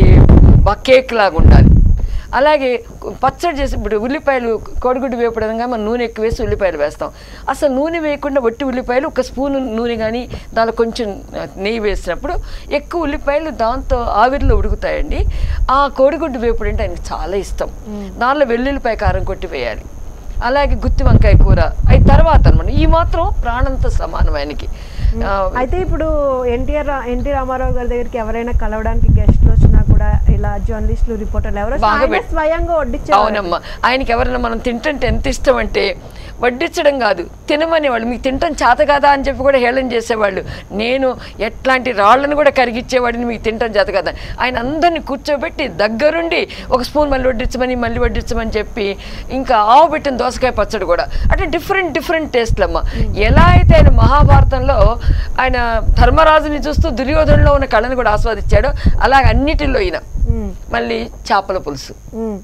కేక్ లాగా ఉండాలి అలాగే పచ్చడి చేసి ఇప్పుడు ఉల్లిపాయలు కోడిగుడ్డు వేపడంగా మనం నూనె ఎక్కువ వేసి ఉల్లిపాయలు వేస్తాం అసలు నూనె వేయకుండా వట్టి ఉల్లిపాయలు ఒక స్పూన్ నూనె కానీ దానిలో కొంచెం ఆ, నెయ్యి వేసినప్పుడు ఎక్కువ ఉల్లిపాయలు దాంతో ఆవిరిలో ఉడుకుతాయండి ఆ కోడిగుడ్డు వేపుడు అంటే ఆయనకు చాలా ఇష్టం దానిలో వెల్లుల్లిపాయ కారం కొట్టి వేయాలి అలాగే గుత్తి వంకాయ కూర అవి తర్వాత అనమాట ఈ మాత్రం ప్రాణంతో సమానం ఆయనకి ఆ, అయితే ఇప్పుడు ఎన్టీఆర్ ఎన్టీ రామారావు గారి దగ్గరికి ఎవరైనా కలవడానికి గెస్ట్లు వచ్చినా కూడా ఇలా జర్నలిస్టులు రిపోర్టర్లు ఎవరో బాగా ఆయనే పెట్- స్వయంగా వడ్డించారు అవునమ్మా ఆయనకి ఎవరైనా మనం తింటుంటే ఎంత ఇష్టం అంటే వడ్డించడం కాదు తినమని వాళ్ళు మీకు తింటాం చేత కదా అని చెప్పి కూడా హేళన చేసేవాళ్ళు నేను ఎట్లాంటి రాళ్ళను కూడా కరిగిచ్చేవాడిని మీకు తింటాం చేత కదా ఆయన అందరిని కూర్చోబెట్టి దగ్గరుండి ఒక స్పూన్ మళ్ళీ వడ్డించమని మళ్ళీ వడ్డించమని చెప్పి ఇంకా ఆవు పెట్టిన దోసకాయ పచ్చడి కూడా అంటే డిఫరెంట్ డిఫరెంట్ టేస్ట్లు అమ్మ ఎలా అయితే ఆయన మహాభారతంలో ఆయన ధర్మరాజుని చూస్తూ దుర్యోధనలో ఉన్న కళను కూడా ఆస్వాదించాడో అలాగే అన్నిటిలో ఈయన ఉమ్, మళ్ళీ చేపల పులుసు ఉమ్,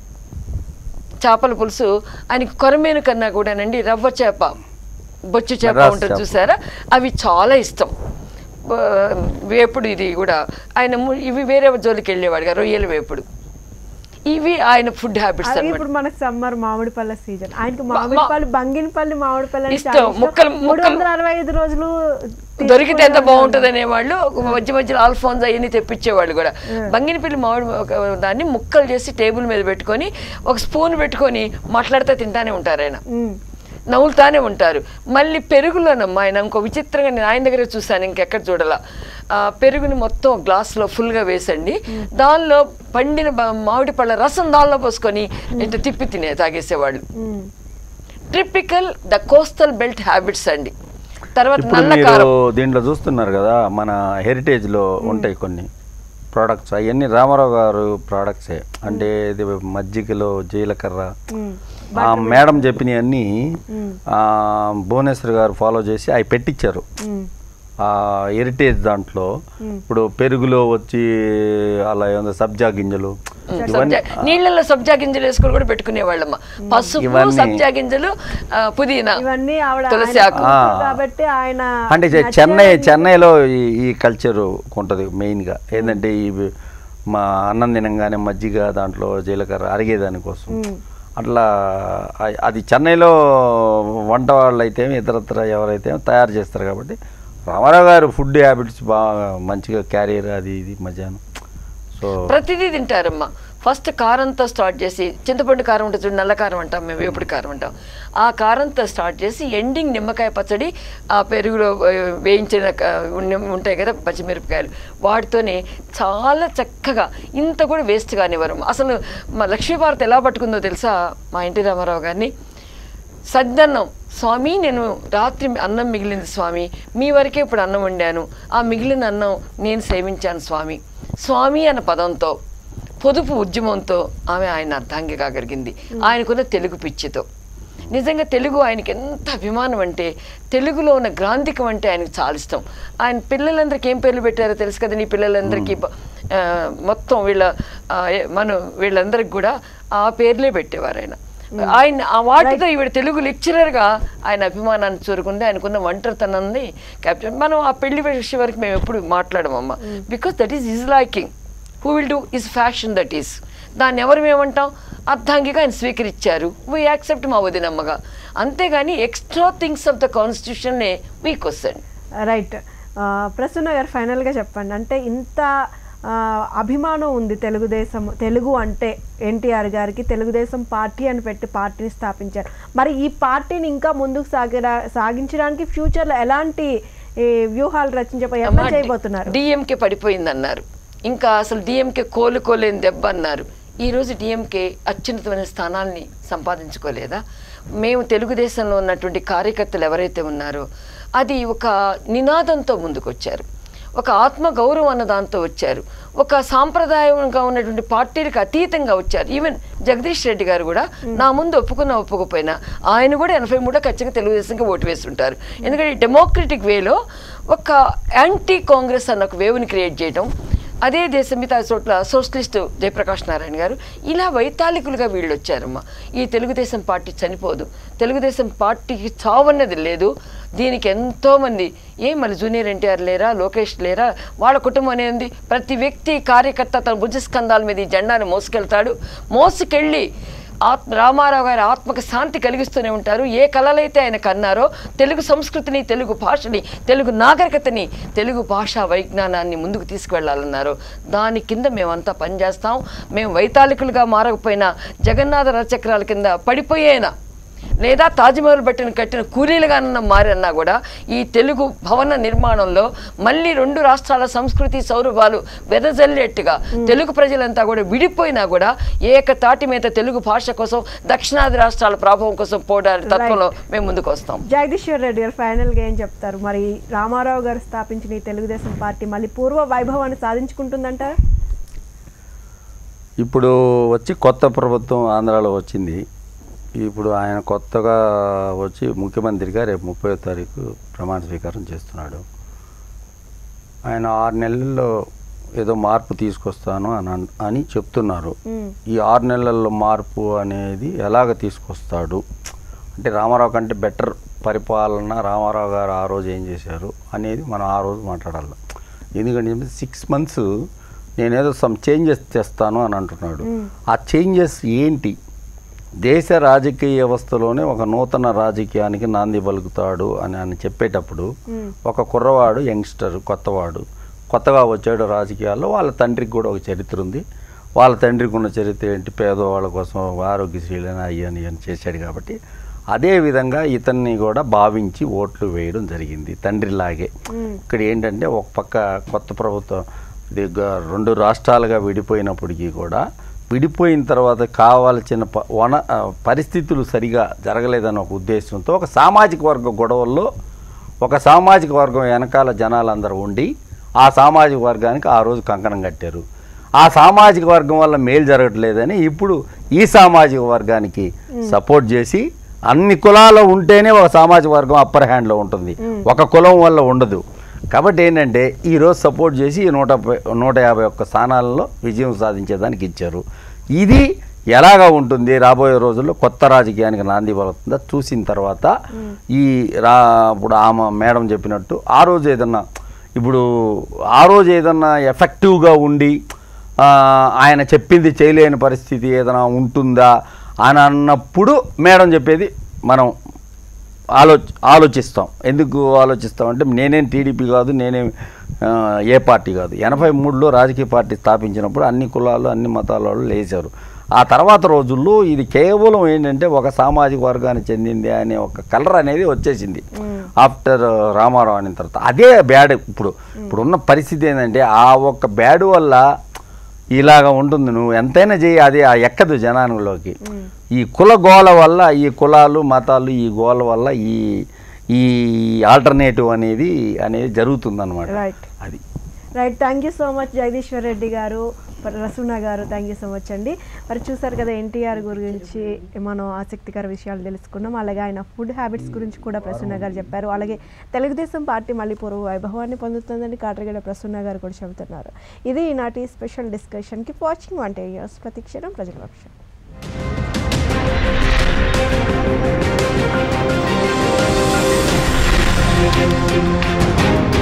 చేపల పులుసు ఆయనకి కొరమేను కన్నా కూడానండి రవ్వ చేప బొచ్చు చేప మెడ్రాస్ ఉంటుంది చేప. చూసారా అవి చాలా ఇష్టం ఆ, వేపుడు ఇది కూడా ఆయన ము- ఇవి వేరే జోలికి వెళ్ళేవాడు కదా, రొయ్యల వేపుడు ఇవి ఆయన ఫుడ్ హ్యాబిట్స్ అది అన్నమాట ఇప్పుడు మనకు సమ్మర్ మామిడి పళ్ళ సీజన్ ఆయనకి మామిడి పళ్ళు బంగినపల్లి మామిడి పళ్ళు అంటే ఇష్టం. చాలా ఇష్టం. ముక్కలు- మూడు ముక్కలు- వందల అరవై ఐదు రోజులు దొరికితే ఎంత తీసుకునే బాగుంటుంది అనేవాళ్ళు మధ్య మధ్యలో ఆల్ఫోన్స్ అవన్నీ తెప్పించేవాళ్ళు కూడా బంగినపల్లి మామిడి ఒక దాన్ని ముక్కలు చేసి టేబుల్ మీద పెట్టుకొని ఒక స్పూన్ పెట్టుకొని మాట్లాడితే తింటానే ఉంటారు ఆయన ఉమ్, నవ్వులుతానే ఉంటారు మళ్ళీ పెరుగులోనమ్మా ఆయన ఇంకో విచిత్రంగా నేను ఆయన దగ్గర చూశాను ఇంకెక్కడ చూడాల ఆ, పెరుగుని మొత్తం గ్లాస్లో ఫుల్గా వేసండి దానిలో పండిన బ- మామిడి పళ్ళ రసం దానిలో పోసుకొని ఇట్లా తిప్పి తినే తాగేసేవాళ్ళు um. Typical the coastal belt habits అండి తర్వాత ఇప్పుడు నల్ల మీరు కారం దీంట్లో చూస్తున్నారు కదా మన హెరిటేజ్లో ఉంటాయి కొన్ని ప్రోడక్ట్స్ అవన్నీ రామారావు గారు ప్రోడక్ట్సే అంటే ఇది మజ్జిగలో జీలకర్ర ఉమ్. ఆ మేడం చెప్పినవన్నీ ఆ, భువనేశ్వర్ గారు ఫాలో చేసి అవి పెట్టించారు ఉమ్. ఆ హెరిటేజ్ దాంట్లో ఇప్పుడు పెరుగులో వచ్చి అలా ఏమో సబ్జా గింజలు ఇవన్నీ సబ్జా నీళ్ళల్లో సబ్జా గింజలు వేసుకొని కూడా పెట్టుకునేవాళ్ళమ్మ పసుపు ఇవన్నీ- సబ్జా గింజలు ఆ, పుదీనా ఇవన్నీ ఆవిడ తులసి ఆయన ఆకు. కూతురు కాబట్టి ఆయన అంటే చె- చెన్నై చెన్నైలో ఈ ఈ కల్చర్ ఉంటుంది మెయిన్గా ఏంటంటే ఈ మా అన్నం తినంగానే మజ్జిగ దాంట్లో జీలకర్ర అరిగేదానికోసం అట్లా అ- అది చెన్నైలో వంట వాళ్ళు అయితే ఇతరత్ర ఎవరైతే తయారు చేస్తారు కాబట్టి రామారావు గారు ఫుడ్ హ్యాబిట్స్ బాగా మంచిగా క్యారియర్ అది ఇది మధ్యాహ్నం సో ప్రతిదీ తింటారమ్మా ఫస్ట్ కారంతో స్టార్ట్ చేసి చింతపండు కారం ఉంటుంది చూడు నల్ల కారం అంటాం మేము వేపుడు కారం అంటాం ఆ కారంతో స్టార్ట్ చేసి ఎండింగ్ నిమ్మకాయ పచ్చడి ఆ పెరుగులో ఆ, వేయించిన క- ఉన్ని- ఉంటాయి కదా పచ్చిమిరపకాయలు వాటితోనే చాలా చక్కగా ఇంత కూడా వేస్ట్ కానివ్వరు అసలు మా లక్ష్మీభారత్ ఎలా పట్టుకుందో తెలుసా మా ఎన్టీ రామారావు గారిని సద్దన్నం స్వామి నేను రాత్రి అన్నం మిగిలింది స్వామి మీ వరకే ఇప్పుడు అన్నం వండాను ఆ మిగిలిన అన్నం నేను సేవించాను స్వామి స్వామి అన్న పదంతో పొదుపు ఉద్యమంతో ఆమె ఆయన అర్థాంగి కాగలిగింది ఆయనకున్న తెలుగు పిచ్చితో నిజంగా తెలుగు ఆయనకి ఎంత అభిమానం అంటే తెలుగులో ఉన్న గ్రాంధికం అంటే ఆయనకు చాలా ఇష్టం ఆయన పిల్లలందరికీ ఏం పేర్లు పెట్టారో తెలుసు కదా నీ పిల్లలందరికీ బ- ఆ, మొత్తం వీళ్ళ ఆ, ఏ- మనం వీళ్ళందరికి కూడా ఆ పేర్లే పెట్టేవారు ఆయన ఆయన ఆ వాటితో ఈవిడ తెలుగు లెక్చరర్గా ఆయన అభిమానాన్ని చూరుకుంది ఆయనకున్న ఒంటరితనాన్ని క్యాప్చర్ మనం ఆ పెళ్లి విషయం వరకు మేము ఎప్పుడు మాట్లాడమమ్మ because that is is liking who will do is fashion that is దాన్ని ఎవరు ఏమంటాం అర్థాంగిగా ఆయన స్వీకరించారు వీ యాక్సెప్ట్ మా వదినమ్మగా అంతేగాని ఎక్స్ట్రా థింగ్స్ ఆఫ్ ద కాన్స్టిట్యూషన్నే వీ క్వశ్చన్ రైట్ ఆ, ప్రసన్న గారు ఫైనల్గా చెప్పండి అంటే ఇంత ఆ, అభిమానం ఉంది తెలుగుదేశం తెలుగు అంటే ఎన్టీఆర్ గారికి తెలుగుదేశం పార్టీ అని పెట్టి పార్టీని స్థాపించారు మరి ఈ పార్టీని ఇంకా ముందుకు సాగిరా సాగించడానికి ఫ్యూచర్లో ఎలాంటి ఈ, వ్యూహాలు రచించబోయే ఎలా చేయబోతున్నారు డిఎంకే పడిపోయింది అన్నారు ఇంకా అసలు డిఎంకే కోలుకోలేని దెబ్బ అన్నారు ఈ రోజు డిఎంకే అత్యున్నతమైన స్థానాల్ని సంపాదించుకోలేదా మేము తెలుగుదేశంలో ఉన్నటువంటి కార్యకర్తలు ఎవరైతే ఉన్నారో అది ఒక నినాదంతో ముందుకొచ్చారు ఒక ఆత్మ గౌరవం అన్న దాంతో వచ్చారు ఒక సాంప్రదాయంగా ఉన్నటువంటి పార్టీలకు అతీతంగా వచ్చారు ఈవెన్ జగదీష్ రెడ్డి గారు కూడా నా ముందు ఒప్పుకున్న ఒప్పుకోపోయినా ఆయన కూడా ఎనభై మూడో ఖచ్చితంగా తెలుగుదేశంకి ఓటు వేస్తుంటారు ఎందుకంటే డెమోక్రటిక్ వేలో ఒక యాంటీ కాంగ్రెస్ అన్న ఒక వేవ్ని క్రియేట్ చేయడం అదే దేశం మిగతా చోట్ల సోషలిస్ట్ జయప్రకాష్ నారాయణ గారు ఇలా వైతాళికులుగా వీళ్ళు వచ్చారమ్మా ఈ తెలుగుదేశం పార్టీ చనిపోదు తెలుగుదేశం పార్టీకి చావన్నది లేదు దీనికి ఎంతోమంది ఏ మరి జూనియర్ ఎన్టీఆర్ లేరా లోకేష్ లేరా వాళ్ళ కుటుంబం అనేది ప్రతి వ్యక్తి కార్యకర్త తన భుజస్కంధాల మీద ఈ జెండాను మోసుకెళ్తాడు మోసుకెళ్ళి ఆత్మ రామారావు గారి ఆత్మకు శాంతి కలిగిస్తూనే ఉంటారు ఏ కళలైతే ఆయన కన్నారో తెలుగు సంస్కృతిని తెలుగు భాషని తెలుగు నాగరికతని తెలుగు భాషా వైజ్ఞానాన్ని ముందుకు తీసుకువెళ్ళాలన్నారు దాని కింద మేమంతా పనిచేస్తాం మేము వైతాళికులుగా మారకపోయినా జగన్నాథ రథచక్రాల కింద పడిపోయేనా లేదా తాజ్మహల్ బట్టిన కట్టిన కూలీలుగానన్న మారన్నా కూడా ఈ తెలుగు భవన నిర్మాణంలో మళ్ళీ రెండు రాష్ట్రాల సంస్కృతి సౌరభాలు వెదజల్లేట్టుగా తెలుగు ప్రజలంతా కూడా విడిపోయినా కూడా ఏకతాటి మీద తెలుగు భాష కోసం దక్షిణాది రాష్ట్రాల ప్రభావం కోసం పోరాడే తత్వంలో మేము ముందుకు వస్తాం జగదీశ్వర్ రెడ్డి గారు ఫైనల్గా ఏం చెప్తారు మరి రామారావు గారు స్థాపించిన ఈ తెలుగుదేశం పార్టీ మళ్ళీ పూర్వ వైభవాన్ని సాధించుకుంటుందంటారా ఇప్పుడు వచ్చి కొత్త ప్రభుత్వం ఆంధ్రాలో వచ్చింది ఇప్పుడు ఆయన కొత్తగా వచ్చి ముఖ్యమంత్రిగా రేపు ముప్పై తారీఖు ప్రమాణ స్వీకారం చేస్తున్నాడు ఆయన ఆరు నెలల్లో ఏదో మార్పు తీసుకొస్తాను అని అన్- అని చెప్తున్నారు మ్మ్. ఈ ఆరు నెలల్లో మార్పు అనేది ఎలాగ తీసుకొస్తాడు అంటే రామారావు కంటే బెటర్ పరిపాలన రామారావు గారు ఆ రోజు ఏం చేశారు అనేది మనం ఆ రోజు మాట్లాడాలి ఎందుకంటే సిక్స్ మంత్స్ నేనేదో సమ్ చేంజెస్ తెస్తాను అని అంటున్నాడు ఆ చేంజెస్ ఏంటి దేశ రాజకీయ వ్యవస్థలోనే ఒక నూతన రాజకీయానికి నాంది పలుకుతాడు అని అని చెప్పేటప్పుడు ఒక కుర్రవాడు యంగ్స్టర్ కొత్తవాడు కొత్తగా వచ్చాడు రాజకీయాల్లో వాళ్ళ తండ్రికి కూడా ఒక చరిత్ర ఉంది వాళ్ళ తండ్రికి ఉన్న చరిత్ర ఏంటి పేదవాళ్ళ కోసం ఆరోగ్యశ్రీలని అయ్యని అని చేశాడు కాబట్టి అదే విధంగా ఇతన్ని కూడా భావించి ఓట్లు వేయడం జరిగింది తండ్రిలాగే ఇక్కడ ఏంటంటే ఒక పక్క కొత్త ప్రభుత్వం ఇది గ- రెండు రాష్ట్రాలుగా విడిపోయినప్పటికీ కూడా విడిపోయిన తర్వాత కావాల్సిన ప- వన ఆ, పరిస్థితులు సరిగా జరగలేదన్న ఒక ఉద్దేశంతో ఒక సామాజిక వర్గ గొడవల్లో ఒక సామాజిక వర్గం వెనకాల జనాలందరూ ఉండి ఆ సామాజిక వర్గానికి ఆ రోజు కంకణం కట్టారు ఆ సామాజిక వర్గం వల్ల మేలు జరగట్లేదని ఇప్పుడు ఈ సామాజిక వర్గానికి సపోర్ట్ చేసి అన్ని కులాలు ఉంటేనే ఒక సామాజిక వర్గం అప్పర్ హ్యాండ్లో ఉంటుంది ఒక కులం వల్ల ఉండదు కాబట్టి ఏంటంటే ఈరోజు సపోర్ట్ చేసి ఈ నూట ప- నూట యాభై ఒక్క స్థానాలలో విజయం సాధించేదానికి ఇచ్చారు ఇది ఎలాగా ఉంటుంది రాబోయే రోజుల్లో కొత్త రాజకీయానికి నాంది పలుకుతుందా చూసిన తర్వాత ఈ రా ఇప్పుడు ఆమె మేడం చెప్పినట్టు ఆ రోజు ఏదన్నా ఇప్పుడు ఆ రోజు ఏదన్నా ఎఫెక్టివ్గా ఉండి ఆ, ఆయన చెప్పింది చేయలేని పరిస్థితి ఏదైనా ఉంటుందా అని అన్నప్పుడు మేడం చెప్పేది మనం ఆలో ఆలోచిస్తాం ఎందుకు ఆలోచిస్తాం అంటే నేనేం టీడీపీ కాదు నేనేం ఆ, ఏ పార్టీ కాదు ఎనభై మూడులో రాజకీయ పార్టీ స్థాపించినప్పుడు అన్ని కులాలు అన్ని మతాల వాళ్ళు లేచారు ఆ తర్వాత రోజుల్లో ఇది కేవలం ఏంటంటే ఒక సామాజిక వర్గానికి చెందింది అనే ఒక కలర్ అనేది వచ్చేసింది ఆఫ్టర్ రామారావు అయిన తర్వాత అదే బ్యాడ్ ఇప్పుడు ఇప్పుడున్న పరిస్థితి ఏంటంటే ఆ ఒక్క బ్యాడ్ వల్ల ఇలాగ ఉంటుంది నువ్వు ఎంతైనా చేయి అది ఆ ఎక్కదు జనానిలోకి ఈ కుల గోల వల్ల ఈ కులాలు మతాలు ఈ గోల వల్ల ఈ ఈ ఆల్టర్నేటివ్ అనేది అనేది జరుగుతుందన్నమాట రైట్ అది right thank you so much Jagadishwar Reddy garu మరి రసూనా గారు థ్యాంక్ యూ సో మచ్ అండి మరి చూసారు కదా ఎన్టీఆర్ గురించి మనం ఆసక్తికర విషయాలు తెలుసుకున్నాం అలాగే ఆయన ఫుడ్ హ్యాబిట్స్ గురించి కూడా ప్రసన్న గారు చెప్పారు అలాగే తెలుగుదేశం పార్టీ మళ్ళీ పూర్వ వైభవాన్ని పొందుతుందని కాటరగడ ప్రసన్న గారు కూడా చెబుతున్నారు ఇది ఈనాటి స్పెషల్ డిస్కషన్కి వాచింగ్ వన్ ఇయర్స్ ప్రతిక్షణం ప్రజల పక్షం Thank you.